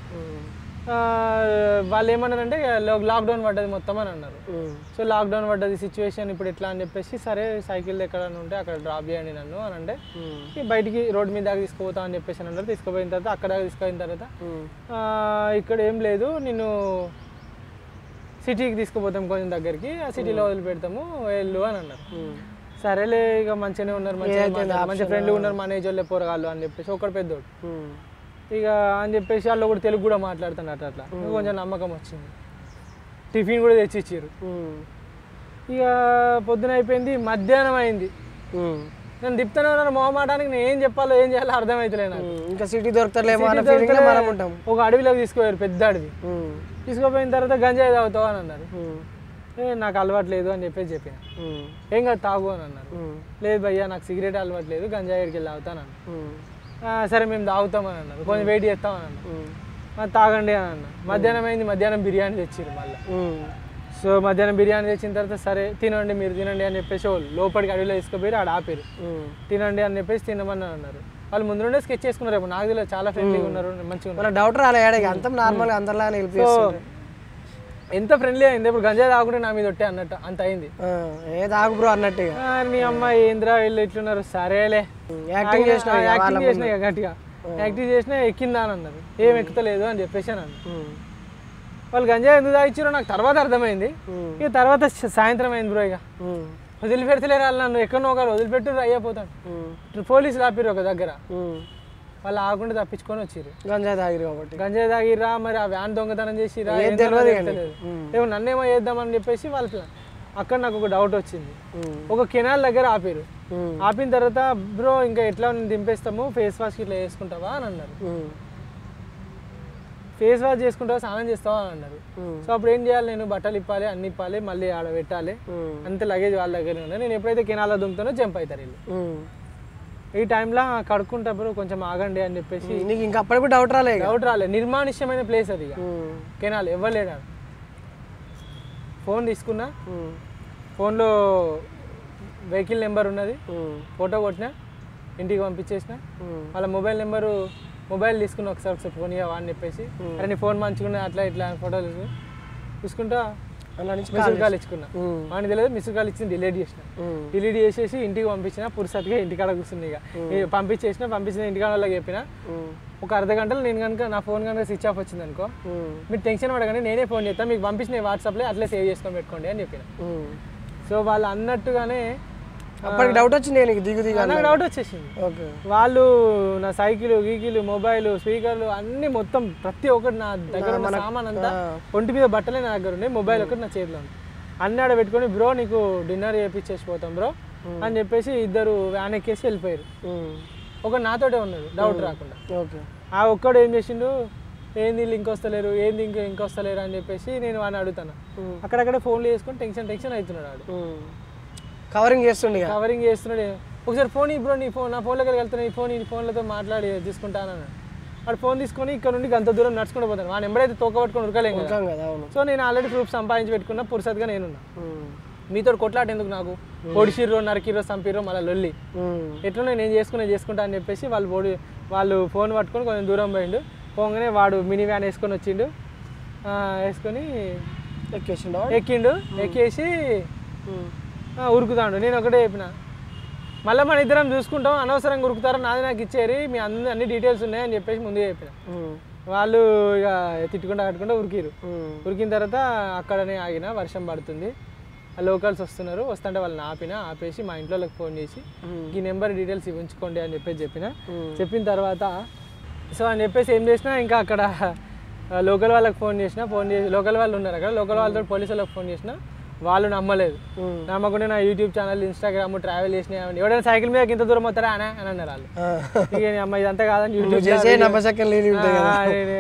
ఆ, వాళ్ళు ఏమన్నారంటే లాక్డౌన్ పడ్డది మొత్తం అని అన్నారు సో లాక్డౌన్ పడ్డది సిచ్యువేషన్ ఇప్పుడు ఎట్లా అని చెప్పేసి సరే సైకిల్ ఎక్కడ ఉంటే అక్కడ డ్రాప్ చేయండి నన్ను అని అంటే ఈ బయటికి రోడ్ మీద దాకా తీసుకుపోతా అని చెప్పేసి అని అన్నారు తీసుకుపోయిన తర్వాత అక్కడ దాకా తీసుకుపోయిన తర్వాత ఆ, ఇక్కడ ఏం లేదు నిన్ను సిటీకి తీసుకుపోతాం కొంచెం దగ్గరికి ఆ సిటీలో వదిలిపెడతాము వెళ్ళు అని అన్నారు సరేలే ఇక మంచిగానే ఉన్నారు మంచిగా మాట్లాడు- మంచి ఫ్రెండ్లీ ఉన్నారు మన ఏజ్ వాళ్ళే పోరగాళ్ళు అని చెప్పేసి ఒకటి పెద్దోడు ఇక అని చెప్పేసి వాళ్ళు కూడా తెలుగు కూడా మాట్లాడుతున్నట్టు అట్లా ఇక కొంచెం నమ్మకం వచ్చింది టిఫిన్ కూడా తెచ్చి ఇచ్చారు ఇక పొద్దున అయిపోయింది మధ్యాహ్నం అయింది నేను తిప్పుతూనే ఉన్నాను మొహమాటానికి నేను ఏం చెప్పాలో ఏం చేయాలో అర్థమవుతలేదు నాకు ఇంకా సిటీ దొరుకుతలేమో అన్న ఫీలింగ్ మనం ఉంటాం ఒక అడవిలోకి తీసుకుపోయారు పెద్ద అడవి తీసుకుపోయిన తర్వాత గంజాయి తాగుతావు అని అన్నారు ఏ నాకు అలవాటు లేదు అని చెప్పేసి చెప్పిన ఏం కాదు తాగు అని అన్నారు లేదు భయ్యా నాకు సిగరెట్ అలవాటు లేదు గంజాయి దగ్గరికి వెళ్ళి తాగుతాను అన్న "ఆ, సరే మేము తాగుతామని అన్నారు కొంచెం వెయిట్ చేస్తామని అన్నారు "ఆ, తాగండి అని అన్న మధ్యాహ్నం అయింది మధ్యాహ్నం బిర్యానీ తెచ్చిర్రు మళ్ళీ సో మధ్యాహ్నం బిర్యానీ తెచ్చిన తర్వాత సరే తినండి మీరు తినండి అని చెప్పేసి వాళ్ళు లోపలికి అడవిలో తీసుకుపోయి ఆడ ఆపారు తినండి అని చెప్పేసి తినమని అన్నారు వాళ్ళు ముందు నుండే స్కెచ్ చేసుకున్నారు ఏమో నాకు తెలియదు చాలా ఫ్రెండ్లీగా ఉన్నారు మంచిగా ఉన్నారు మన డౌట్ రాలే ఏడకి అంత నార్మల్గా అందరిలా హెల్ప్ చేస్తుంది ఎంత ఫ్రెండ్లీ అయింది ఇప్పుడు గంజాయి తాగుకుంటే నా మీద ఒట్టే అన్నట్టు అంత అయింది ఏ తాగు బ్రో అన్నట్టుగా "ఆ, మీ అమ్మ ఏంద్రా వీళ్ళు ఇట్లున్నారు సరేలే యాక్టింగ్ చేసిన యాక్టింగ్ చేసిన ఇక గట్టిగా యాక్టింగ్ చేసినా ఎక్కిందా అని అన్నారు ఏం ఎక్కుతలేదు అని చెప్పేసి అని అన్నారు వాళ్ళు గంజాయి ఎందుకు తాగిచ్చారో నాకు తర్వాత అర్థమైంది ఇక తర్వాత స- సాయంత్రం అయింది బ్రో ఇక వదిలిపెడతలేరు వాళ్ళు నన్ను ఎక్కడో ఒక వదిలిపెట్టు అయ్యిపోతాను పోలీసులు ఆపిరు ఒక దగ్గర వాళ్ళు ఆగకుండా తప్పించుకొని వచ్చిర్రు గంజా తాగిరు కాబట్టి గంజాయి తాగిర్రా మరి ఆ వ్యాన్ దొంగతనం చేసిరా ఏం ఏందో తెలియదు నాకు కానీ. తెలియదు. ఉమ్. ఏమో నన్నేమో చేద్దామని చెప్పేసి వాళ్ళు ప్లా- అక్కడ నాకు ఒక డౌట్ వచ్చింది ఉమ్. ఒక కెనాల్ దగ్గర ఆపారు ఉమ్. ఆపిన తర్వాత బ్రో ఇంకా ఎట్లా నేను దింపేస్తాము ఫేస్ వాష్ ఇట్లా వేసుకుంటావా అని అన్నారు ఉమ్. ఫేస్ వాష్ చేసుకుంటావా స్నానం చేస్తావా అని అన్నారు సో అప్పుడు ఏం చేయాలి నేను బట్టలు ఇప్పాలి అన్ని ఇప్పాలి మళ్ళీ ఆడ పెట్టాలి అంతే లగేజ్ వాళ్ళ దగ్గర ఉన్నాయి నేను ఎప్పుడైతే కెనాల్లో దుంకుతానో జంప్ అవుతారు వీళ్ళు ఈ టైంలో కడుక్కుంటా బ్రో కొంచెం ఆగండి అని చెప్పేసి నీకు ఇంకా అప్పటికి డౌట్ రాలే ఇక. డౌట్ రాలేదు నిర్మానుష్యమైన ప్లేస్ అది ఇక ఉమ్. కెనాల్ ఎవరు లేడు ఆడ. ఫోన్ తీసుకున్నా ఉమ్. ఫోన్లో వెహికల్ నెంబర్ ఉన్నది ఉమ్. ఫోటో కొట్టిన ఇంటికి పంపించేసిన ఉమ్. వాళ్ళ మొబైల్ నెంబరు మొబైల్ తీసుకుని ఒకసారి ఒకసారి ఫోన్ ఇవ్వవా అని చెప్పేసి అరే నీ ఫోన్ మంచుకున్నా అట్లా ఇట్లా ఫోటోలు తీసుకుని చూసుకుంటా అలా నుంచి మిస్డ్ కాల్ ఇచ్చుకున్నా ఉమ్. వాడిని తెలియదు మిస్డ్ కాల్ ఇచ్చింది డిలీట్ చేసిన ఉమ్. డిలీట్ చేసేసి ఇంటికి పంపించిన పురుసత్గా ఇంటికాడ కూర్చుంది ఇక ఈ పంపించేసిన పంపించిన ఇంటికాడ వాళ్ళకి చెప్పిన ఉమ్. ఒక అర్ధ గంటలో నేను కనుక నా ఫోన్ కనుక స్విచ్ ఆఫ్ వచ్చింది అనుకో ఉమ్. మీరు టెన్షన్ పడగానే నేనే ఫోన్ చేస్తాను మీకు పంపించిన వాట్సాప్లో అట్లే సేవ్ చేసుకొని పెట్టుకోండి అని చెప్పిన ఉమ్. సో వాళ్ళు అన్నట్టుగానే అప్పటికి డౌట్ వచ్చింది నీకు దిగు దిగు నాకు డౌట్ వచ్చేసింది ఓకే వాళ్ళు నా సైకిల్ గీకిలు మొబైల్ స్పీకర్లు అన్ని మొత్తం ప్రతి ఒక్కటి నా దగ్గర ఉన్న సామాన్ అంతా ఒంటి మీద బట్టలే నా దగ్గర ఉన్నాయి మొబైల్ ఒకటి నా చేతిలో ఉంది అన్ని ఆడ పెట్టుకొని బ్రో నీకు డిన్నర్ చేపించేసి పోతాం బ్రో అని చెప్పేసి ఇద్దరు వ్యాన్ ఎక్కేసి వెళ్ళిపోయారు ఉమ్. ఒక నాతోటే ఉన్నాడు డౌట్ రాకుండా ఓకే ఆ ఒక్కడు ఏం చేసిండు ఏంది వీళ్ళు ఇంకొస్తలేరు ఏంది ఇంకా ఇంకొస్తలేరు అని చెప్పేసి నేను వాడిని అడుగుతాను ఉమ్. అక్కడక్కడే ఫోన్లు చేసుకొని టెన్షన్ టెన్షన్ అవుతున్నాడు వాడు ఉమ్. కవరింగ్ చేస్తుండే ఇక. కవరింగ్ చేస్తున్నాడు ఒకసారి ఫోన్ బ్రో నీ ఫోన్ నా ఫోన్లోకి వెళ్తున్నా ఈ ఫోన్ ఈ ఫోన్లతో మాట్లాడి తీసుకుంటాను అన్నాడు వాడు ఫోన్ తీసుకొని ఇక్కడ నుండి అంత దూరం నడుచుకుంటూ పోతాను వాడు ఎంబడైతే తోక పట్టుకొని ఉరకలేం కదా ఉరకం కదా అవును సో నేను ఆల్రెడీ ప్రూఫ్ సంపాదించి పెట్టుకున్నా పురుసత్గా నేనున్నా ఉమ్. మీతో కొట్లాట ఎందుకు నాకు పొడిచిర్రో నరికిర్రో సంపిర్రో మళ్ళీ లొల్లి ఉమ్. ఎట్లా నేను చేసుకునే చేసుకుంటా అని చెప్పేసి వాళ్ళు బోడి వాళ్ళు ఫోన్ పట్టుకొని కొంచెం దూరం పోయిండు పోగానే వాడు మినీ వ్యాన్ వేసుకొని వచ్చిండు ఆ, వేసుకొని ఎక్కేసిండు ఎక్కిండు ఎక్కేసి ఉమ్. ఆ, ఉరుకుతాడు నేను ఒకటే చెప్పిన మళ్ళీ మన ఇద్దరం చూసుకుంటాం అనవసరంగా ఉరుకుతారు నాది నాకు ఇచ్చేరి మీ అన్ని అన్ని డీటెయిల్స్ ఉన్నాయని చెప్పేసి ముందే చెప్పిన ఉమ్. వాళ్ళు ఇక తిట్టుకుంటా కట్టుకుంటా ఉరికిరు ఉమ్. ఉరికిన తర్వాత అక్కడనే ఆగిన వర్షం పడుతుంది ఆ లోకల్స్ వస్తున్నారు వస్తుంటే వాళ్ళని ఆపిన ఆపేసి మా ఇంట్లో వాళ్ళకి ఫోన్ చేసి ఉమ్. ఈ నెంబర్ డీటెయిల్స్ ఇవ్వంచుకోండి అని చెప్పేసి చెప్పిన ఉమ్. చెప్పిన తర్వాత సో అని చెప్పేసి ఏం చేసినా ఇంకా అక్కడ లోకల్ వాళ్ళకి ఫోన్ చేసిన ఫోన్ చేసి లోకల్ వాళ్ళు ఉన్నారు అక్కడ లోకల్ వాళ్ళతో పోలీసు వాళ్ళకి ఫోన్ చేసిన వాళ్ళు నమ్మలేదు ఉమ్. నమ్మకుండా నా యూట్యూబ్ ఛానల్ ఇన్స్టాగ్రామ్ ట్రావెల్ చేసిన ఎవడైనా సైకిల్ మీద ఇంత దూరం వస్తారా అని అని అన్నారు వాళ్ళు ఆ. ఇక నీ అమ్మ ఇదంతా కాదని నువ్వు యూట్యూబ్ చేసే నమ్మశక్యం లేని ఉంటాయి కదా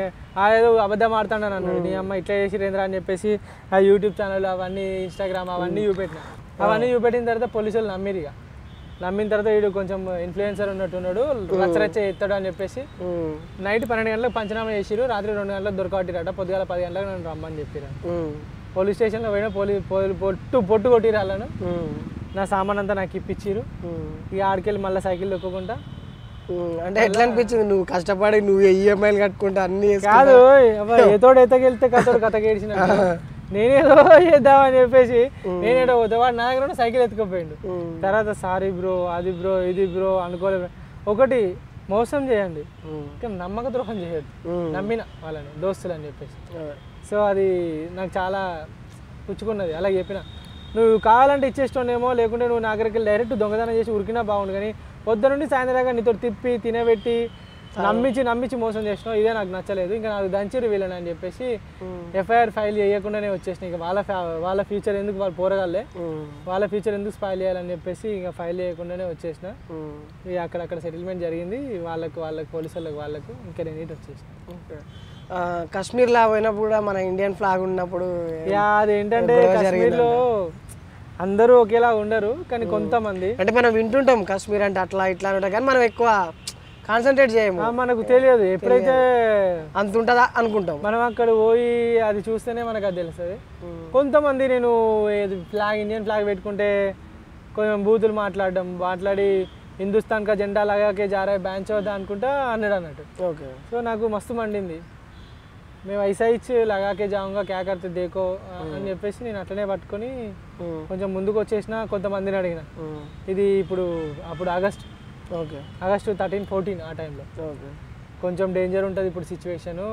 ఏదో అబద్ధం ఆడుతాను అన్నాడు నీ అమ్మ ఇట్లా చేసి రేంద్ర అని చెప్పేసి ఆ యూట్యూబ్ ఛానల్ అవన్నీ ఇన్స్టాగ్రామ్ అవన్నీ చూపెట్టిన అవన్నీ చూపెట్టిన తర్వాత పోలీసులు నమ్మిరు ఇక నమ్మిన తర్వాత వీడు కొంచెం ఇన్ఫ్లుయెన్సర్ ఉన్నట్టున్నాడు రచ్చరచ్చ ఎత్తాడు అని చెప్పేసి ఉమ్. నైట్ పన్నెండు గంటలకు పంచనామా చేసిరు రాత్రి రెండు గంటలకు దొరకబట్టిరట పొద్దుగాల పది గంటలకు నన్ను రమ్మని చెప్పిరు ఉమ్. పోలీస్ స్టేషన్లో పోయినా పోలీ పోలీ పొట్టు పొట్టు కొట్టిరు వాళ్ళను ఉమ్. నా సామాన్ అంతా నాకు ఇప్పించిరు ఉమ్. ఇక ఆడికెళ్ళి మళ్ళీ సైకిల్ దొక్కుకుంటా ఉమ్. అంటే ఎట్లా అనిపించింది నువ్వు కష్టపడి నువ్వు ఈఎంఐలు కట్టుకుంటా అన్ని చేసుకుంటా. కాదు అబ్బా, ఏతోడు ఎతకెళ్తే కథోడు కథ కేడిచిన నేనేదో చేద్దామని చెప్పేసి నేనేదో పోతే వాడు నా దగ్గర ఉన్న సైకిల్ ఎత్తుకుపోయిండు ఉమ్. తర్వాత సారీ బ్రో అది బ్రో ఇది బ్రో అనుకోలేదు ఒకటి మోసం చేయండి ఉమ్. కానీ నమ్మక ద్రోహం చేయొద్దు ఉమ్. నమ్మిన వాళ్ళని దోస్తులు అని చెప్పేసి అదే. సో అది నాకు చాలా పుచ్చుకున్నది అలా చెప్పిన నువ్వు కావాలంటే ఇచ్చేస్తానేమో లేకుంటే నువ్వు నా దగ్గరికి వెళ్ళి డైరెక్ట్ దొంగతనం చేసి ఉరికినా బాగుండు కానీ పొద్దు నుండి సాయంత్రం దాకా నీతో తిప్పి తినబెట్టి నమ్మించి నమ్మించి మోసం చేసినావు ఇదే నాకు నచ్చలేదు ఇంకా నాకు దంచిరు వీళ్ళని అని చెప్పేసి ఉమ్. ఎఫ్ఐఆర్ ఫైల్ చేయకుండానే వచ్చేసిన ఇక వాళ్ళ ఫ్యా వాళ్ళ ఫ్యూచర్ ఎందుకు వాళ్ళు పోరగాళ్ళే ఉమ్. వాళ్ళ ఫ్యూచర్ ఎందుకు స్పాయిల్ చేయాలని చెప్పేసి ఇంకా ఫైల్ చేయకుండానే వచ్చేసిన ఉమ్. ఇక అక్కడక్కడ సెటిల్మెంట్ జరిగింది వాళ్ళకు వాళ్ళకి పోలీసు వాళ్ళకి వాళ్ళకు ఇంకా నేను ఇటు వచ్చేసిన ఓకే. ఆ, కాశ్మీర్లో పోయినప్పుడు కూడా మన ఇండియన్ ఫ్లాగ్ ఉన్నప్పుడు యా అదేంటంటే కాశ్మీర్లో అందరూ ఒకేలా ఉండరు కానీ కొంతమంది అంటే మనం వింటుంటాం కాశ్మీర్ అంటే అట్లా ఇట్లా అని ఉంటాం కానీ మనం ఎక్కువ కాన్సన్ట్రేట్ చేయము ఆ, మనకు తెలియదు ఎప్పుడైతే అంత ఉంటుందా అనుకుంటాం మనం అక్కడ పోయి అది చూస్తేనే మనకు అది తెలుస్తుంది కొంతమంది నేను ఏది ఫ్లాగ్ ఇండియన్ ఫ్లాగ్ పెట్టుకుంటే కొంచెం బూతులు మాట్లాడడం మాట్లాడి హిందుస్థాన్ కా జెండా లాగాకే జారా బ్యాన్ చౌదా అనుకుంటా అన్నాడు అన్నట్టు ఓకే సో నాకు మస్తు మండింది మేము ఐసా ఇచ్చి లగాకే జాంగా క్యా కర్తే దేకో అని చెప్పేసి నేను అట్లనే పట్టుకొని ఉమ్. కొంచెం ముందుకు వచ్చేసిన కొంతమందిని అడిగిన ఉమ్. ఇది ఇప్పుడు అప్పుడు August okay August thirteen fourteen ఆ టైంలో ఓకే కొంచెం డేంజర్ ఉంటుంది ఇప్పుడు సిచ్యువేషను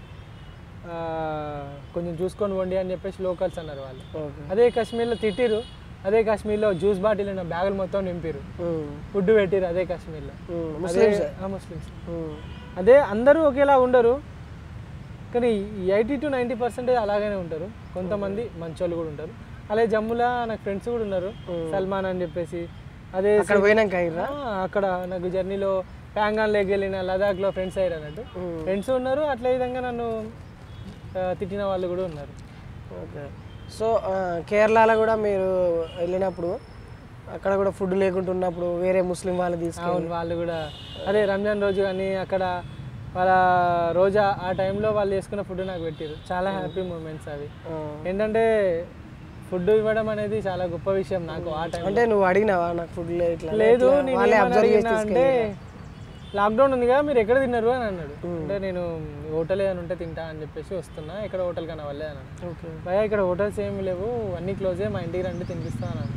కొంచెం చూసుకొని వండి అని చెప్పేసి లోకల్స్ అన్నారు వాళ్ళు ఓకే అదే కాశ్మీర్లో తిట్టిరు అదే కాశ్మీర్లో జ్యూస్ బాటిల్ నా బ్యాగులు మొత్తం నింపిరు ఉమ్. ఫుడ్ పెట్టిరు అదే కాశ్మీర్లో ఉమ్. అదే ముస్లిమ్స్ ముస్లిమ్స్ ఉమ్. అదే అందరూ ఒకేలా ఉండరు కానీ ఎయిటీ టు నైంటీ పర్సెంటేజ్ అలాగనే ఉంటారు కొంతమంది మంచోళ్ళు కూడా ఉంటారు అలాగే జమ్ములో నాకు ఫ్రెండ్స్ కూడా ఉన్నారు సల్మాన్ అని చెప్పేసి అదే అక్కడ పోయినాక అయ్యిర్రా ఆ, అక్కడ నాకు జర్నీలో ప్యాంగాన్ లేక్ వెళ్ళిన లదాఖ్లో ఫ్రెండ్స్ అయ్యారు అన్నట్టు మ్మ్. ఫ్రెండ్స్ ఉన్నారు అట్లే విధంగా నన్ను ఆ, తిట్టిన వాళ్ళు కూడా ఉన్నారు ఓకే సో ఆ, కేరళలో కూడా మీరు వెళ్ళినప్పుడు అక్కడ కూడా ఫుడ్ లేకుండా ఉన్నప్పుడు వేరే ముస్లిం వాళ్ళు తీసుకు అవును వాళ్ళు కూడా అదే రంజాన్ రోజు కానీ అక్కడ వాళ్ళ రోజా ఆ టైంలో వాళ్ళు చేసుకున్న ఫుడ్ నాకు పెట్టారు చాలా హ్యాపీ మూమెంట్స్ అవి ఏంటంటే ఫుడ్ ఇవ్వడం అనేది చాలా గొప్ప విషయం నాకు ఆ టైం అంటే నువ్వు అడిగినావా నాకు ఫుడ్ ఇట్లా లేదు ఇట్లా నేను వాళ్ళే ఏమని అబ్జర్వ్ చేసి అడిగినా అంటే లాక్డౌన్ ఉంది కదా మీరు ఎక్కడ తిన్నారు అని అన్నాడు అంటే నేను హోటల్ ఏమైనా ఉంటే తింటా అని చెప్పేసి వస్తున్నా ఇక్కడ హోటల్ కన్నా వల్లే అన్నాడు ఓకే భయ ఇక్కడ హోటల్స్ ఏమి లేవు అన్ని క్లోజే మా ఇంటికి రండి తినిపిస్తా అన్నాడు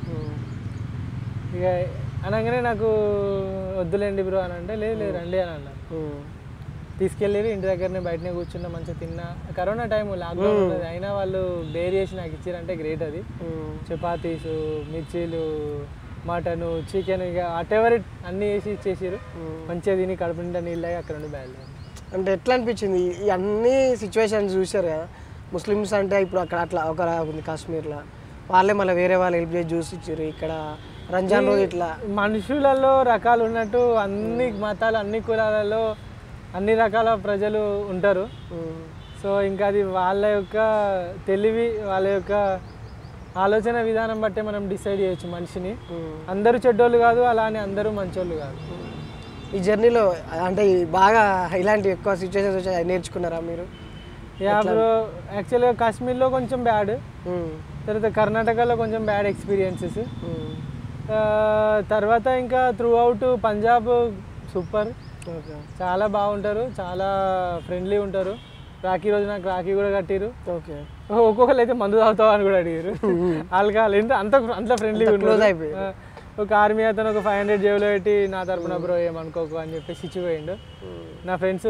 ఇక అనగానే నాకు వద్దులేండి బ్రో అని అంటే లేదు లేదు రండి అని అన్నాడు తీసుకెళ్ళి ఇంటి దగ్గరనే బయటనే కూర్చున్నా మంచిగా తిన్నా కరోనా టైం లాక్డౌన్ ఉన్నది అయినా వాళ్ళు డైరీ చేసి నాకు ఇచ్చారంటే గ్రేట్ అది చపాతీస్ మిర్చీలు మటను చికెన్ ఇక అటెవర్ అన్నీ వేసి ఇచ్చేసారు మంచిగా తిని కడుపు నిండా నీళ్ళు తాగి అక్కడ నుండి బయలుదేరి అంటే ఎట్లా అనిపించింది ఈ అన్ని సిచ్యువేషన్స్ చూశారు కదా ముస్లిమ్స్ అంటే ఇప్పుడు అక్కడ అట్లా ఒక ఉంది కాశ్మీర్లో వాళ్ళే మళ్ళీ వేరే వాళ్ళు హెల్ప్ చేసి చూసి ఇచ్చారు ఇక్కడ రంజాన్ రోజు ఇట్లా మనుషులలో రకాలు ఉన్నట్టు అన్ని మతాలు అన్ని కులాలలో అన్ని రకాల ప్రజలు ఉంటారు ఉమ్, సో ఇంకా అది వాళ్ళ యొక్క తెలివి వాళ్ళ యొక్క ఆలోచన విధానం బట్టే మనం డిసైడ్ చేయొచ్చు మనిషిని ఉమ్. అందరూ చెడ్డోళ్ళు కాదు అలా అని అందరూ మంచోళ్ళు కాదు ఈ జర్నీలో అంటే ఈ బాగా ఇలాంటి ఎక్కువ సిచ్యువేషన్స్ వచ్చాయి నేర్చుకున్నారా మీరు యా బ్రో యాక్చువల్గా కాశ్మీర్లో కొంచెం బ్యాడ్ ఉమ్, తర్వాత కర్ణాటకలో కొంచెం బ్యాడ్ ఎక్స్పీరియన్సెస్ ఉమ్, తర్వాత ఇంకా throughout Punjab super okay చాలా బాగుంటారు చాలా ఫ్రెండ్లీ ఉంటారు రాఖీ రోజు నాకు రాఖీ కూడా కట్టిరు ఓకే ఒక్కొక్కరు అయితే మందు తాగుతావా అని కూడా అడిగారు ఆల్కహాల్ ఎంత అంత అంత ఫ్రెండ్లీగా క్లోజ్ ఉన్నారు అయిపోయి ఆ, ఒక ఆర్మీ అతను ఒక ఫైవ్ హండ్రెడ్ జేబులో పెట్టి నా తరపున బ్రో ఏమనుకోకు అని చెప్పేసి ఇచ్చిపోయిండు నా ఫ్రెండ్స్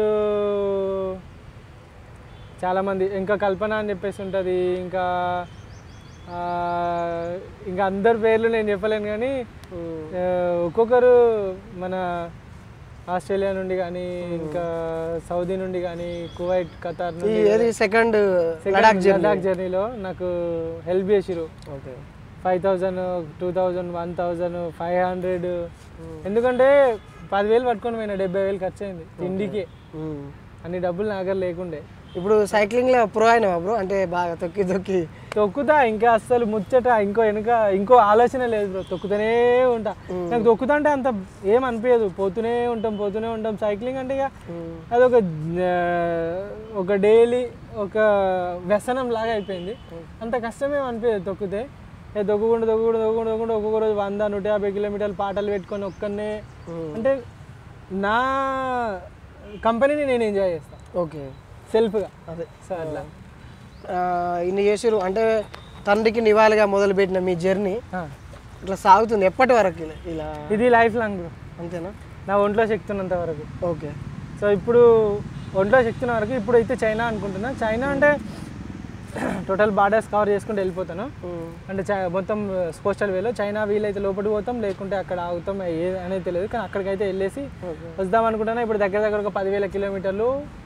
చాలామంది ఇంకా కల్పన అని చెప్పేసి ఉంటుంది ఇంకా ఆ, ఇంకా అందరి పేర్లు నేను చెప్పలేను కానీ ఆ, ఒక్కొక్కరు మన ఆస్ట్రేలియా నుండి కానీ ఇంకా సౌదీ నుండి కానీ కువైట్ ఖతార్ ఈ నుండి ఏది సెకండ్ లడాక్ జర్నీ లడాక్ జర్నీలో నాకు హెల్ప్ చేసిరు okay five thousand two thousand one thousand five hundred ఎందుకంటే పదివేలు పట్టుకొని పోయినా డెబ్బై వేలు ఖర్చు అయింది తిండికే ఉమ్. అన్ని డబ్బులు నా దగ్గర లేకుండే ఇప్పుడు సైక్లింగ్లో ప్రో అయినావా బ్రో అంటే బాగా తొక్కి తొక్కి తొక్కుతా ఇంకా అస్సలు ముచ్చట ఇంకో వెనుక ఇంకో ఆలోచన లేదు బ్రో తొక్కుతూనే ఉంటా నాకు తొక్కుతా అంటే అంత ఏం అనిపించదు పోతూనే ఉంటాం పోతూనే ఉంటాం సైక్లింగ్ అంటే ఇక ఉమ్. అదొక ఆ, ఒక డైలీ ఒక వ్యసనం లాగా అయిపోయింది అంత కష్టమేం అనిపించదు తొక్కితే ఏ తొక్కుకుంటూ తొక్కుకుంటూ తొక్కుకుంటూ తొక్కుకుంటూ ఒక్కొక్క రోజు వంద నూట యాభై కిలోమీటర్లు పాటలు పెట్టుకొని ఒక్కనే అంటే నా కంపెనీని నేను ఎంజాయ్ చేస్తాను ఓకే సెల్ఫ్గా అదే సో అట్లా ఆ, ఇన్ని చేసిరు అంటే తండ్రికి నివాళిగా మొదలుపెట్టిన మీ జర్నీ ఆ. ఇట్లా సాగుతుంది ఎప్పటి వరకు ఇలా ఇలా ఇది లైఫ్ లాంగ్ బ్రో అంతేనా నా ఒంట్లో శక్తి ఉన్నంత వరకు ఓకే సో ఇప్పుడు ఒంట్లో శక్తి ఉన్న వరకు ఇప్పుడు అయితే చైనా అనుకుంటున్నా చైనా అంటే టోటల్ బార్డర్స్ కవర్ చేసుకుంటూ వెళ్ళిపోతాను ఉమ్. అంటే చై- మొత్తం కోస్టల్ వేలో చైనా వీలైతే లోపలికి పోతాం లేకుంటే అక్కడ ఆగుతాం ఏ అనేది తెలియదు కానీ అక్కడికైతే వెళ్ళేసి ఓకే వద్దాం అనుకుంటున్నా ఇప్పుడు దగ్గర దగ్గర ఒక పదివేల కిలోమీటర్లు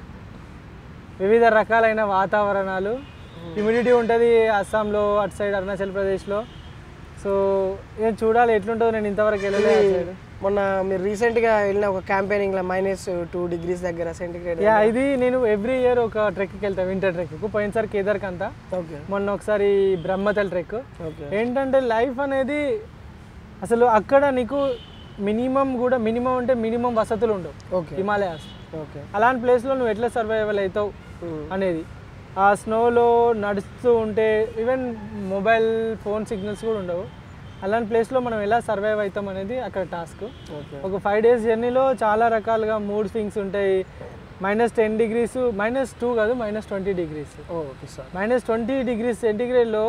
వివిధ రకాలైన వాతావరణాలు హ్యూమిడిటీ ఉంటుంది అస్సాంలో అటు సైడ్ అరుణాచల్ ప్రదేశ్లో సో ఏం చూడాలి ఎట్లుంటుందో నేను ఇంతవరకు వెళ్ళలేదు అటు సైడ్ మొన్న మీరు రీసెంట్గా వెళ్ళిన ఒక క్యాంపెయినింగ్లో మైనస్ టూ డిగ్రీస్ దగ్గర సెంటిగ్రేడ్ యా ఇది నేను ఎవ్రీ ఇయర్ ఒక ట్రెక్కి వెళ్తాను వింటర్ ట్రెక్కు పోయినసారి కేదార్కి అంతా ఓకే మొన్న ఒకసారి బ్రహ్మతల్ ట్రెక్ ఓకే ఏంటంటే లైఫ్ అనేది అసలు అక్కడ నీకు మినిమం కూడా మినిమం అంటే మినిమం వసతులు ఉండవు ఓకే హిమాలయాస్ ఓకే అలాంటి ప్లేస్లో నువ్వు ఎట్లా సర్వైవల్ అవుతావు అనేది ఆ స్నోలో నడుస్తూ ఉంటే ఈవెన్ మొబైల్ ఫోన్ సిగ్నల్స్ కూడా ఉండవు అలాంటి ప్లేస్లో మనం ఎలా సర్వైవ్ అవుతాం అనేది అక్కడ టాస్క్ ఓకే ఒక ఫైవ్ డేస్ జర్నీలో చాలా రకాలుగా మూడ్ స్వింగ్స్ ఉంటాయి minus ten degrees minus two కాదు minus twenty degrees okay sir minus twenty degrees సెంటిగ్రేడ్లో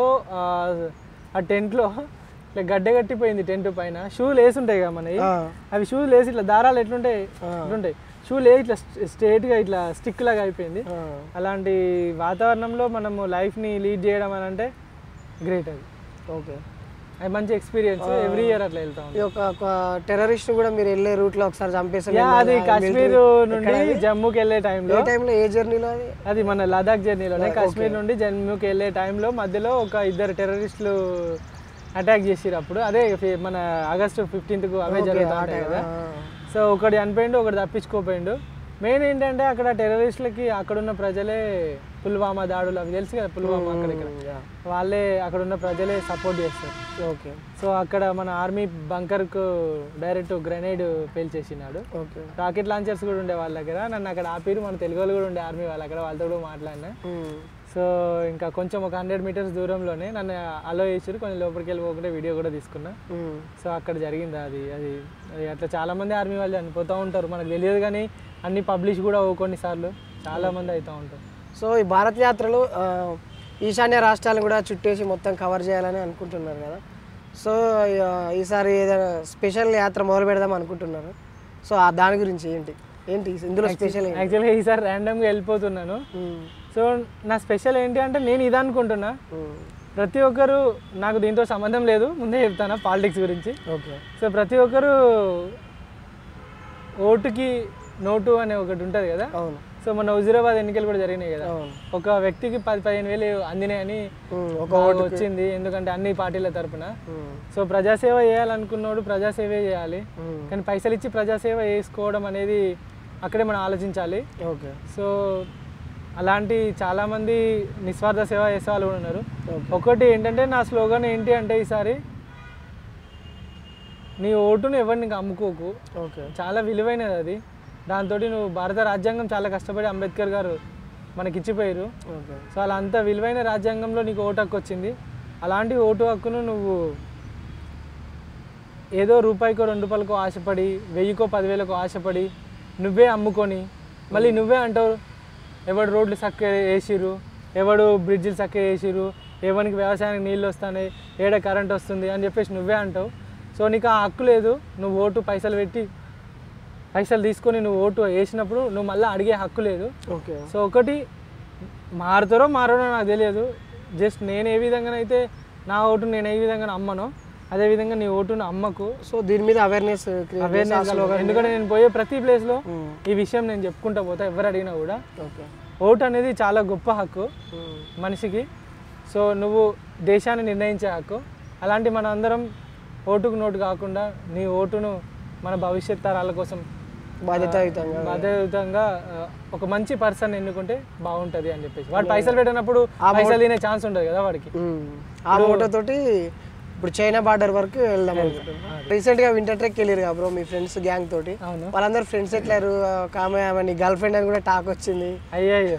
ఆ టెంట్లో ఇట్లా గడ్డ కట్టిపోయింది టెంట్ పైన షూలు వేసి ఉంటాయి కదా మనవి అవి షూలు వేసి ఇట్లా దారాలు ఎట్లుంటాయి ఎట్లుంటాయి షూలు వేసి ఇట్లా స్ట్రేట్గా ఇట్లా స్టిక్ లాగా అయిపోయింది అలాంటి వాతావరణంలో మనము లైఫ్ని లీడ్ చేయడం అని అంటే గ్రేట్ అది ఓకే అది మంచి ఎక్స్పీరియన్స్ ఎవ్రీ ఇయర్ అట్లా వెళ్తా ఉంటాం ఈ ఒక ఒక టెర్రరిస్ట్ కూడా మీరు వెళ్ళే రూట్లో ఒకసారి చంపేసారు యా అది కాశ్మీర్ నుండి జమ్మూకి వెళ్ళే టైంలో ఏ టైంలో ఏ జర్నీలో అది అది మన లదాఖ్ జర్నీలోనే కాశ్మీర్ నుండి జమ్మూకి వెళ్ళే టైంలో మధ్యలో ఒక ఇద్దరు టెర్రరిస్టులు అటాక్ చేసిరు అప్పుడు అదే ఫి- మన ఆగస్టు ఫిఫ్టీన్త్కు అవే జరుగుతూ ఉంటాయి కదా సో సో ఒకటి చనిపోయిండు ఒకటి తప్పించుకోపోయిండు మెయిన్ ఏంటంటే అక్కడ టెర్రరిస్టులకి అక్కడున్న ప్రజలే పుల్వామా దాడులు అవి తెలుసు కదా పుల్వామా అక్కడ ఇక్కడ వాళ్ళే అక్కడున్న ప్రజలే సపోర్ట్ చేస్తారు ఓకే సో అక్కడ మన ఆర్మీ బంకర్కు డైరెక్ట్ గ్రెనేడ్ పేల్చేసినాడు ఓకే రాకెట్ లాంచర్స్ కూడా ఉండే వాళ్ళ దగ్గర నన్ను అక్కడ ఆపిరు మన తెలుగు వాళ్ళు కూడా ఉండే ఆర్మీ వాళ్ళు అక్కడ వాళ్ళతో కూడా మాట్లాడినా సో ఇంకా కొంచెం ఒక హండ్రెడ్ మీటర్స్ దూరంలోనే నన్ను అలో చేసారు కొంచెం లోపలికి వెళ్ళి పోకుండా వీడియో కూడా తీసుకున్నా సో అక్కడ జరిగింది అది అది అది అట్లా చాలా మంది ఆర్మీ వాళ్ళు చనిపోతూ ఉంటారు మనకు తెలియదు కానీ అన్ని పబ్లిష్ కూడా అవ్వవు కొన్నిసార్లు చాలా మంది అవుతూ ఉంటారు సో ఈ భారత్ యాత్రలు ఆ, ఈశాన్య రాష్ట్రాలను కూడా చుట్టేసి మొత్తం కవర్ చేయాలని అనుకుంటున్నారు కదా సో ఆ, ఈసారి ఏదైనా స్పెషల్ యాత్ర మొదలు పెడదాం అనుకుంటున్నారు సో ఆ దాని గురించి ఏంటి ఏంటి ఇందులో స్పెషల్ ఏంటి యాక్చువల్గా ఈసారి ర్యాండమ్గా వెళ్ళిపోతున్నాను సో నా స్పెషల్ ఏంటి అంటే నేను ఇది అనుకుంటున్నా ప్రతి ఒక్కరు నాకు దీంతో సంబంధం లేదు ముందే చెప్తాను పాలిటిక్స్ గురించి ఓకే సో ప్రతి ఒక్కరు ఓటుకి నోటు అనే ఒకటి ఉంటుంది కదా అవును సో మన హుజురాబాద్ ఎన్నికలు కూడా జరిగినాయి కదా అవును ఒక వ్యక్తికి పది పదిహేను వేలు అందినాయని ఉమ్, ఒక బాగా వచ్చింది ఎందుకంటే అన్ని పార్టీల తరపున ఉమ్, సో ప్రజాసేవ చేయాలనుకున్నోడు ప్రజాసేవే చేయాలి ఉమ్, కానీ పైసలు ఇచ్చి ప్రజాసేవ చేసుకోవడం అనేది అక్కడే మనం ఆలోచించాలి ఓకే సో అలాంటి చాలామంది నిస్వార్థ సేవ చేసే వాళ్ళు కూడా ఉన్నారు ఓకే ఒకటి ఏంటంటే నా స్లోగన్ ఏంటి అంటే ఈసారి నీ ఓటును ఎవరిని అమ్ముకోకు ఓకే చాలా విలువైనది అది దాంతో నువ్వు భారత రాజ్యాంగం చాలా కష్టపడి అంబేద్కర్ గారు మనకి ఇచ్చిపోయారు ఓకే సో అలా అంత విలువైన రాజ్యాంగంలో నీకు ఓటు హక్కు వచ్చింది అలాంటి ఓటు హక్కును నువ్వు ఏదో రూపాయికో రెండు రూపాయలకో ఆశపడి వెయ్యికో పదివేలకో ఆశపడి నువ్వే అమ్ముకొని మళ్ళీ నువ్వే అంటావు ఎవడు రోడ్లు చక్క వేసిరు ఎవడు బ్రిడ్జిలు చక్క వేసిరు ఎవరికి వ్యవసాయానికి నీళ్ళు వస్తున్నాయి ఏడ కరెంట్ వస్తుంది అని చెప్పేసి నువ్వే అంటావు సో నీకు ఆ హక్కు లేదు నువ్వు ఓటు పైసలు పెట్టి పైసలు తీసుకొని నువ్వు ఓటు వేసినప్పుడు నువ్వు మళ్ళీ అడిగే హక్కు లేదు ఓకే సో ఒకటి మారుతారో మారడో నాకు తెలియదు జస్ట్ నేను ఏ విధంగానైతే నా ఓటు నేను ఏ విధంగా అమ్మనో అదే విధంగా నీ ఓటును అమ్మకు సో దీని మీద అవేర్నెస్ అవేర్నెస్ ఎందుకంటే నేను పోయే ప్రతి ప్లేస్లో ఈ విషయం నేను చెప్పుకుంటా పోతా ఎవరు అడిగినా కూడా ఓకే ఓటు అనేది చాలా గొప్ప హక్కు మనిషికి సో నువ్వు దేశాన్ని నిర్ణయించే హక్కు అలాంటి మన అందరం ఓటుకు నోటు కాకుండా నీ ఓటును మన భవిష్యత్ తరాల కోసం బాధ్యతాయుతంగా బాధ్యతంగా ఆ, ఒక మంచి పర్సన్ ఎన్నుకుంటే బాగుంటది అని చెప్పేసి వాడు పైసలు పెట్టినప్పుడు పైసలు తినే ఛాన్స్ ఉండదు కదా వాడికి ఉమ్. ఆ మోటో తోటి ఇప్పుడు చైనా బార్డర్ వరకు వెళ్దాం అనుకుంటున్నాం రీసెంట్ గా వింటర్ ట్రెక్ వెళ్ళారు కదా బ్రో మీ ఫ్రెండ్స్ గ్యాంగ్ తోటి అవును వాళ్ళందరూ ఫ్రెండ్స్ ఎట్లారు ఒక ఆమె ఆమె నీ గర్ల్ ఫ్రెండ్ అని కూడా టాక్ వచ్చింది అయ్యయ్యో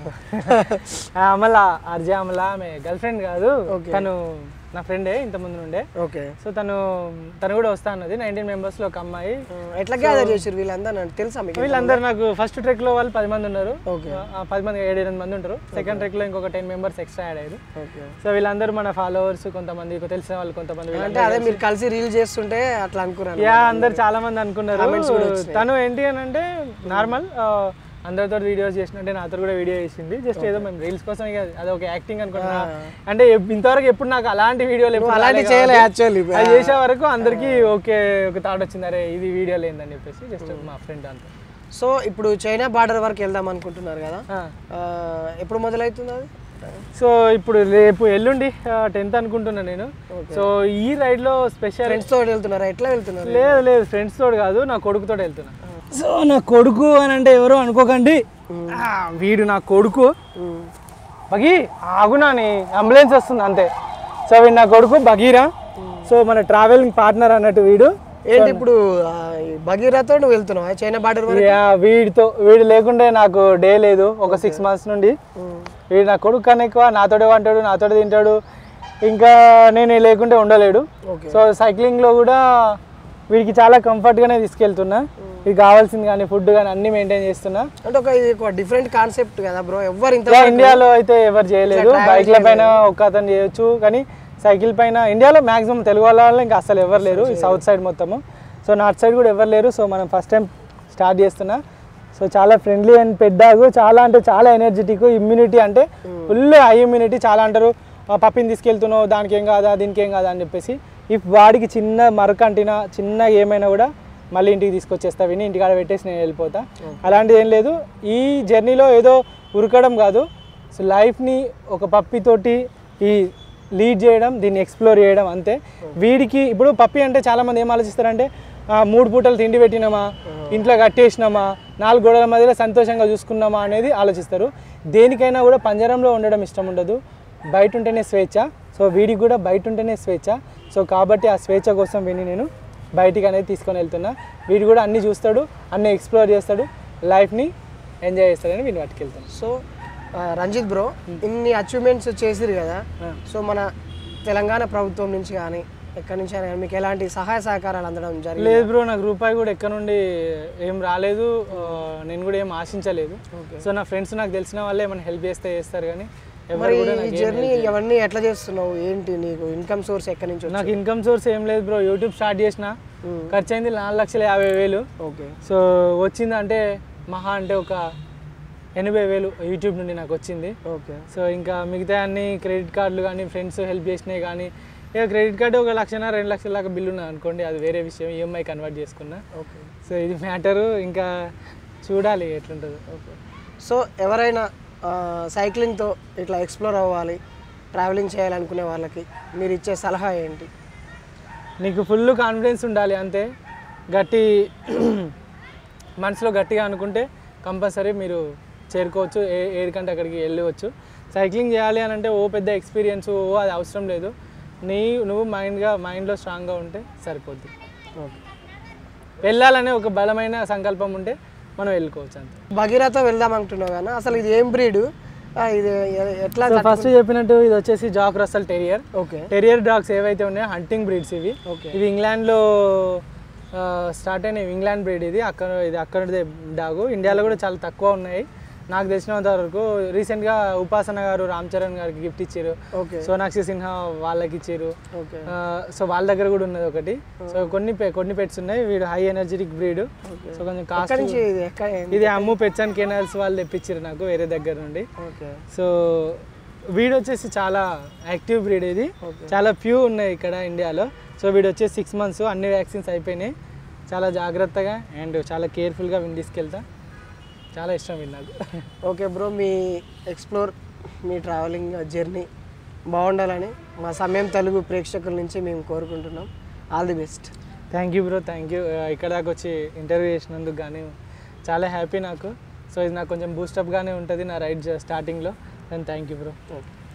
ఆ అమల అర్జే అమల ఆమె గర్ల్ ఫ్రెండ్ కాదు Okay. తను నా ఫ్రెండే ఇంతకుముందు నుండే ఓకే సో తను తను కూడా వస్తా అన్నది నైన్టీన్ మెంబర్స్లో ఒక అమ్మాయి ఎట్లా గ్యాదర్ చేసారు వీళ్ళందరూ నాకు తెలుసా మీకు వీళ్ళందరూ నాకు ఫస్ట్ ట్రెక్లో వాళ్ళు పది మంది ఉన్నారు ఓకే ఆ పది మంది ఏడు ఎనిమిది మంది ఉంటారు సెకండ్ ట్రెక్లో ఇంకొక టెన్ మెంబర్స్ ఎక్స్ట్రా యాడ్ అయ్యారు ఓకే సో వీళ్ళందరూ మన ఫాలోవర్స్ కొంతమంది తెలిసిన వాళ్ళు కొంతమంది వీళ్ళందరూ అంటే అదే మీరు కలిసి రీల్ చేస్తుంటే అట్లా అనుకున్నాను యా అందరు చాలా మంది అనుకున్నారు తను ఏంటి అని అంటే నార్మల్ అందరితో వీడియోస్ చేసినట్టే నాతో కూడా వీడియో చేసింది జస్ట్ ఏదో మేము రీల్స్ కోసం ఇక అది ఒక యాక్టింగ్ అనుకుంటున్నా అంటే ఎప్- ఇంతవరకు ఎప్పుడు నాకు అలాంటి వీడియోలు ఎప్పుడు అలాంటి రాలేదు చేయలే కాబట్టి యాక్చువల్లీ అది చేసే వరకు అందరికీ ఓకే ఒక థాట్ వచ్చింది అరే ఇది వీడియో లేదని చెప్పేసి జస్ట్ మా ఫ్రెండ్ అంతా సో ఇప్పుడు చైనా బార్డర్ వరకు వెళ్దాం అనుకుంటున్నారు కదా ఆ. ఆ, ఎప్పుడు మొదలవుతుంది అది సో ఇప్పుడు రేపు ఎల్లుండి టెన్త్ అనుకుంటున్నా నేను సో ఈ రైడ్ లో స్పెషల్ ఫ్రెండ్స్ తోటి వెళ్తున్నారా ఎట్లా వెళ్తున్నారు లేదు లేదు ఫ్రెండ్స్ తోడు కాదు నా కొడుకుతో వెళ్తున్నా సో నా కొడుకు అని అంటే ఎవరు అనుకోకండి ఆ, వీడు నా కొడుకు ఉమ్. బగీ ఆగునాని అంబులెన్స్ వస్తుంది అంతే సో వీడు నా కొడుకు బగీరా సో మన ట్రావెలింగ్ పార్ట్నర్ అన్నట్టు వీడు ఏంటి ఇప్పుడు ఆ, ఈ భగీరథతో నువ్వు వెళ్తున్నావా చైనా బార్డర్ వరకు యా, వీడితో వీడు లేకుంటే నాకు డే లేదు ఒక సిక్స్ మంత్స్ నుండి వీడు నా కొడుకు కన్నా ఎక్కువ నాతోటే వంటాడు నాతోటే తింటాడు ఇంకా నేను లేకుంటే ఉండలేడు ఓకే సో సైక్లింగ్లో కూడా వీడికి చాలా కంఫర్ట్గానే తీసుకెళ్తున్నా ఇది కావాల్సింది కానీ ఫుడ్ కానీ అన్ని మెయింటైన్ చేస్తున్నా అంటే ఒక ఇది ఒక డిఫరెంట్ కాన్సెప్ట్ కదా బ్రో ఎవ్వరు ఇంత ఇలా ఇండియాలో అయితే ఎవరు చేయలేదు బైక్ల పైన ఒక్క అతను చేయొచ్చు కానీ సైకిల్ పైన ఇండియాలో మాక్సిమం తెలుగు వాళ్ళ ఇంకా అసలు ఎవరు లేరు ఈ సౌత్ సైడ్ మొత్తము సో నార్త్ సైడ్ కూడా ఎవరు లేరు సో మనం ఫస్ట్ టైం స్టార్ట్ చేస్తున్నా సో చాలా ఫ్రెండ్లీ అండ్ పెద్దాగు చాలా అంటే చాలా ఎనర్జెటిక్ ఇమ్యూనిటీ అంటే ఫుల్ హై ఇమ్యూనిటీ చాలా అంటారు "ఆ, పప్పిని తీసుకెళ్తున్నావు దానికి ఏం కాదా దీనికి ఏం కాదా అని చెప్పేసి ఇఫ్ వాడికి చిన్న మరక అంటినా చిన్న ఏమైనా కూడా మళ్ళీ ఇంటికి తీసుకొచ్చేస్తా విని ఇంటికాడ పెట్టేసి నేను వెళ్ళిపోతా అలాంటిది ఏం లేదు ఈ జర్నీలో ఏదో ఉరకడం కాదు సో లైఫ్ని ఒక పప్పితోటి ఈ లీడ్ చేయడం దీన్ని ఎక్స్ప్లోర్ చేయడం అంతే వీడికి ఇప్పుడు పప్పి అంటే చాలామంది ఏం ఆలోచిస్తారంటే ఆ, మూడు పూటలు తిండి పెట్టినామా ఇంట్లో కట్టేసినామా నాలుగు గోడల మధ్యలో సంతోషంగా చూసుకున్నామా అనేది ఆలోచిస్తారు దేనికైనా కూడా పంజరంలో ఉండడం ఇష్టం ఉండదు బయట ఉంటేనే స్వేచ్ఛ సో వీడికి కూడా బయట ఉంటేనే స్వేచ్ఛ సో కాబట్టి ఆ స్వేచ్ఛ కోసం విని నేను బయటికి అనేది తీసుకొని వెళ్తున్నా వీడు కూడా అన్నీ చూస్తాడు అన్నీ ఎక్స్ప్లోర్ చేస్తాడు లైఫ్ని ఎంజాయ్ చేస్తాడని వీడిని పట్టుకెళ్తాను సో ఆ, రంజిత్ బ్రో ఇన్ని అచీవ్మెంట్స్ చేసిరు కదా సో మన తెలంగాణ ప్రభుత్వం నుంచి కానీ ఎక్కడి నుంచి అయినా కానీ మీకు ఎలాంటి సహాయ సహకారాలు అందడం జరిగింది లేదు బ్రో నాకు రూపాయి కూడా ఎక్కడ నుండి ఏం రాలేదు ఆ, నేను కూడా ఏం ఆశించలేదు సో నా ఫ్రెండ్స్ నాకు తెలిసిన వాళ్ళే ఏమైనా హెల్ప్ చేస్తే చేస్తారు కానీ ఎవరు మరి కూడా ఈ నాకు ఏం జర్నీ ఇవన్నీ ఎట్లా చేస్తున్నావు ఏంటి నీకు ఇన్కమ్ సోర్స్ ఎక్కడి నుంచి నాకు ఇన్కమ్ సోర్స్ ఏం లేదు బ్రో యూట్యూబ్ స్టార్ట్ చేసిన ఖర్చు అయింది నాలుగు లక్షల యాభై వేలు ఓకే సో వచ్చింది అంటే మహా అంటే ఒక ఎనభై వేలు యూట్యూబ్ నుండి నాకు వచ్చింది ఓకే సో ఇంకా మిగతా అన్ని క్రెడిట్ కార్డులు కానీ ఫ్రెండ్స్ హెల్ప్ చేసినాయి కానీ ఇక క్రెడిట్ కార్డు ఒక లక్షన రెండు లక్షల దాకా బిల్లు ఉన్నది అనుకోండి అది వేరే విషయం ఈఎంఐ కన్వర్ట్ చేసుకున్నా ఓకే సో ఇది మ్యాటరు ఇంకా చూడాలి ఎట్లుంటుందో ఓకే సో ఎవరైనా ఆ, సైక్లింగ్తో ఇట్లా ఎక్స్ప్లోర్ అవ్వాలి ట్రావెలింగ్ చేయాలనుకునే వాళ్ళకి మీరు ఇచ్చే సలహా ఏంటి నీకు ఫుల్ కాన్ఫిడెన్స్ ఉండాలి అంతే గట్టి మనసులో గట్టిగా అనుకుంటే కంపల్సరీ మీరు చేరుకోవచ్చు ఏ ఏడికంటే అక్కడికి వెళ్ళవచ్చు సైక్లింగ్ చేయాలి అని అంటే ఓ పెద్ద ఎక్స్పీరియన్స్ ఓ అది అవసరం లేదు నీ నువ్వు మైండ్గా మైండ్లో స్ట్రాంగ్గా ఉంటే సరిపోద్ది ఓకే వెళ్ళాలనే ఒక బలమైన సంకల్పం ఉంటే మనం వెళ్ళుకోవచ్చు అంతే భగీరథ వెళ్దాం అంటున్నావు కానీ అసలు ఇది ఏం బ్రీడ్ ఇది ఎ- ఎట్లా సో ఫస్ట్ చెప్పినట్టు ఇది వచ్చేసి Jack Russell terrier okay terrier dogs ఏవైతే ఉన్నాయో హంటింగ్ బ్రీడ్స్ ఇవి ఓకే ఇవి ఇంగ్లాండ్లో స్టార్ట్ అయిన ఇంగ్లాండ్ బ్రీడ్ ఇది అక్కడ ఇది అక్కడిదే డాగు ఇండియాలో కూడా చాలా తక్కువ ఉన్నాయి నాకు తెలిసినంత వరకు రీసెంట్గా ఉపాసన గారు రామ్ చరణ్ గారికి గిఫ్ట్ ఇచ్చారు ఓకే సోనాక్షి సిన్హా వాళ్ళకి ఇచ్చారు ఓకే సో వాళ్ళ దగ్గర కూడా ఉన్నది ఒకటి సో కొన్ని pe- కొన్ని పెట్స్ ఉన్నాయి వీడు high energetic breed okay so కొంచెం ఎక్కడి కాస్ట్ నుంచి ఇది ఎక్కడ ఇది అమ్ము పెట్స్ అండ్ కెనాల్స్ వాళ్ళు తెప్పించారు నాకు వేరే దగ్గర నుండి ఓకే సో వీడు వచ్చేసి చాలా యాక్టివ్ బ్రీడ్ ఇది Okay. చాలా ఫ్యూ ఉన్నాయి ఇక్కడ ఇండియాలో సో వీడు వచ్చేసి సిక్స్ మంత్స్ అన్ని వ్యాక్సిన్స్ అయిపోయినాయి చాలా జాగ్రత్తగా అండ్ చాలా కేర్ఫుల్గా వీడిని తీసుకెళ్తా చాలా ఇష్టం వీడు నాకు ఓకే బ్రో మీ ఎక్స్ప్లోర్ మీ ట్రావెలింగ్ జర్నీ బాగుండాలని మా సమయం తెలుగు ప్రేక్షకుల నుంచి మేము కోరుకుంటున్నాం all the best thank you bro thank you ఇక్కడ దాకా వచ్చి ఇంటర్వ్యూ చేసినందుకు కానీ చాలా హ్యాపీ నాకు సో ఇది నాకు కొంచెం బూస్టప్గానే ఉంటుంది నా రైడ్ స్టార్టింగ్లో and thank you bro okay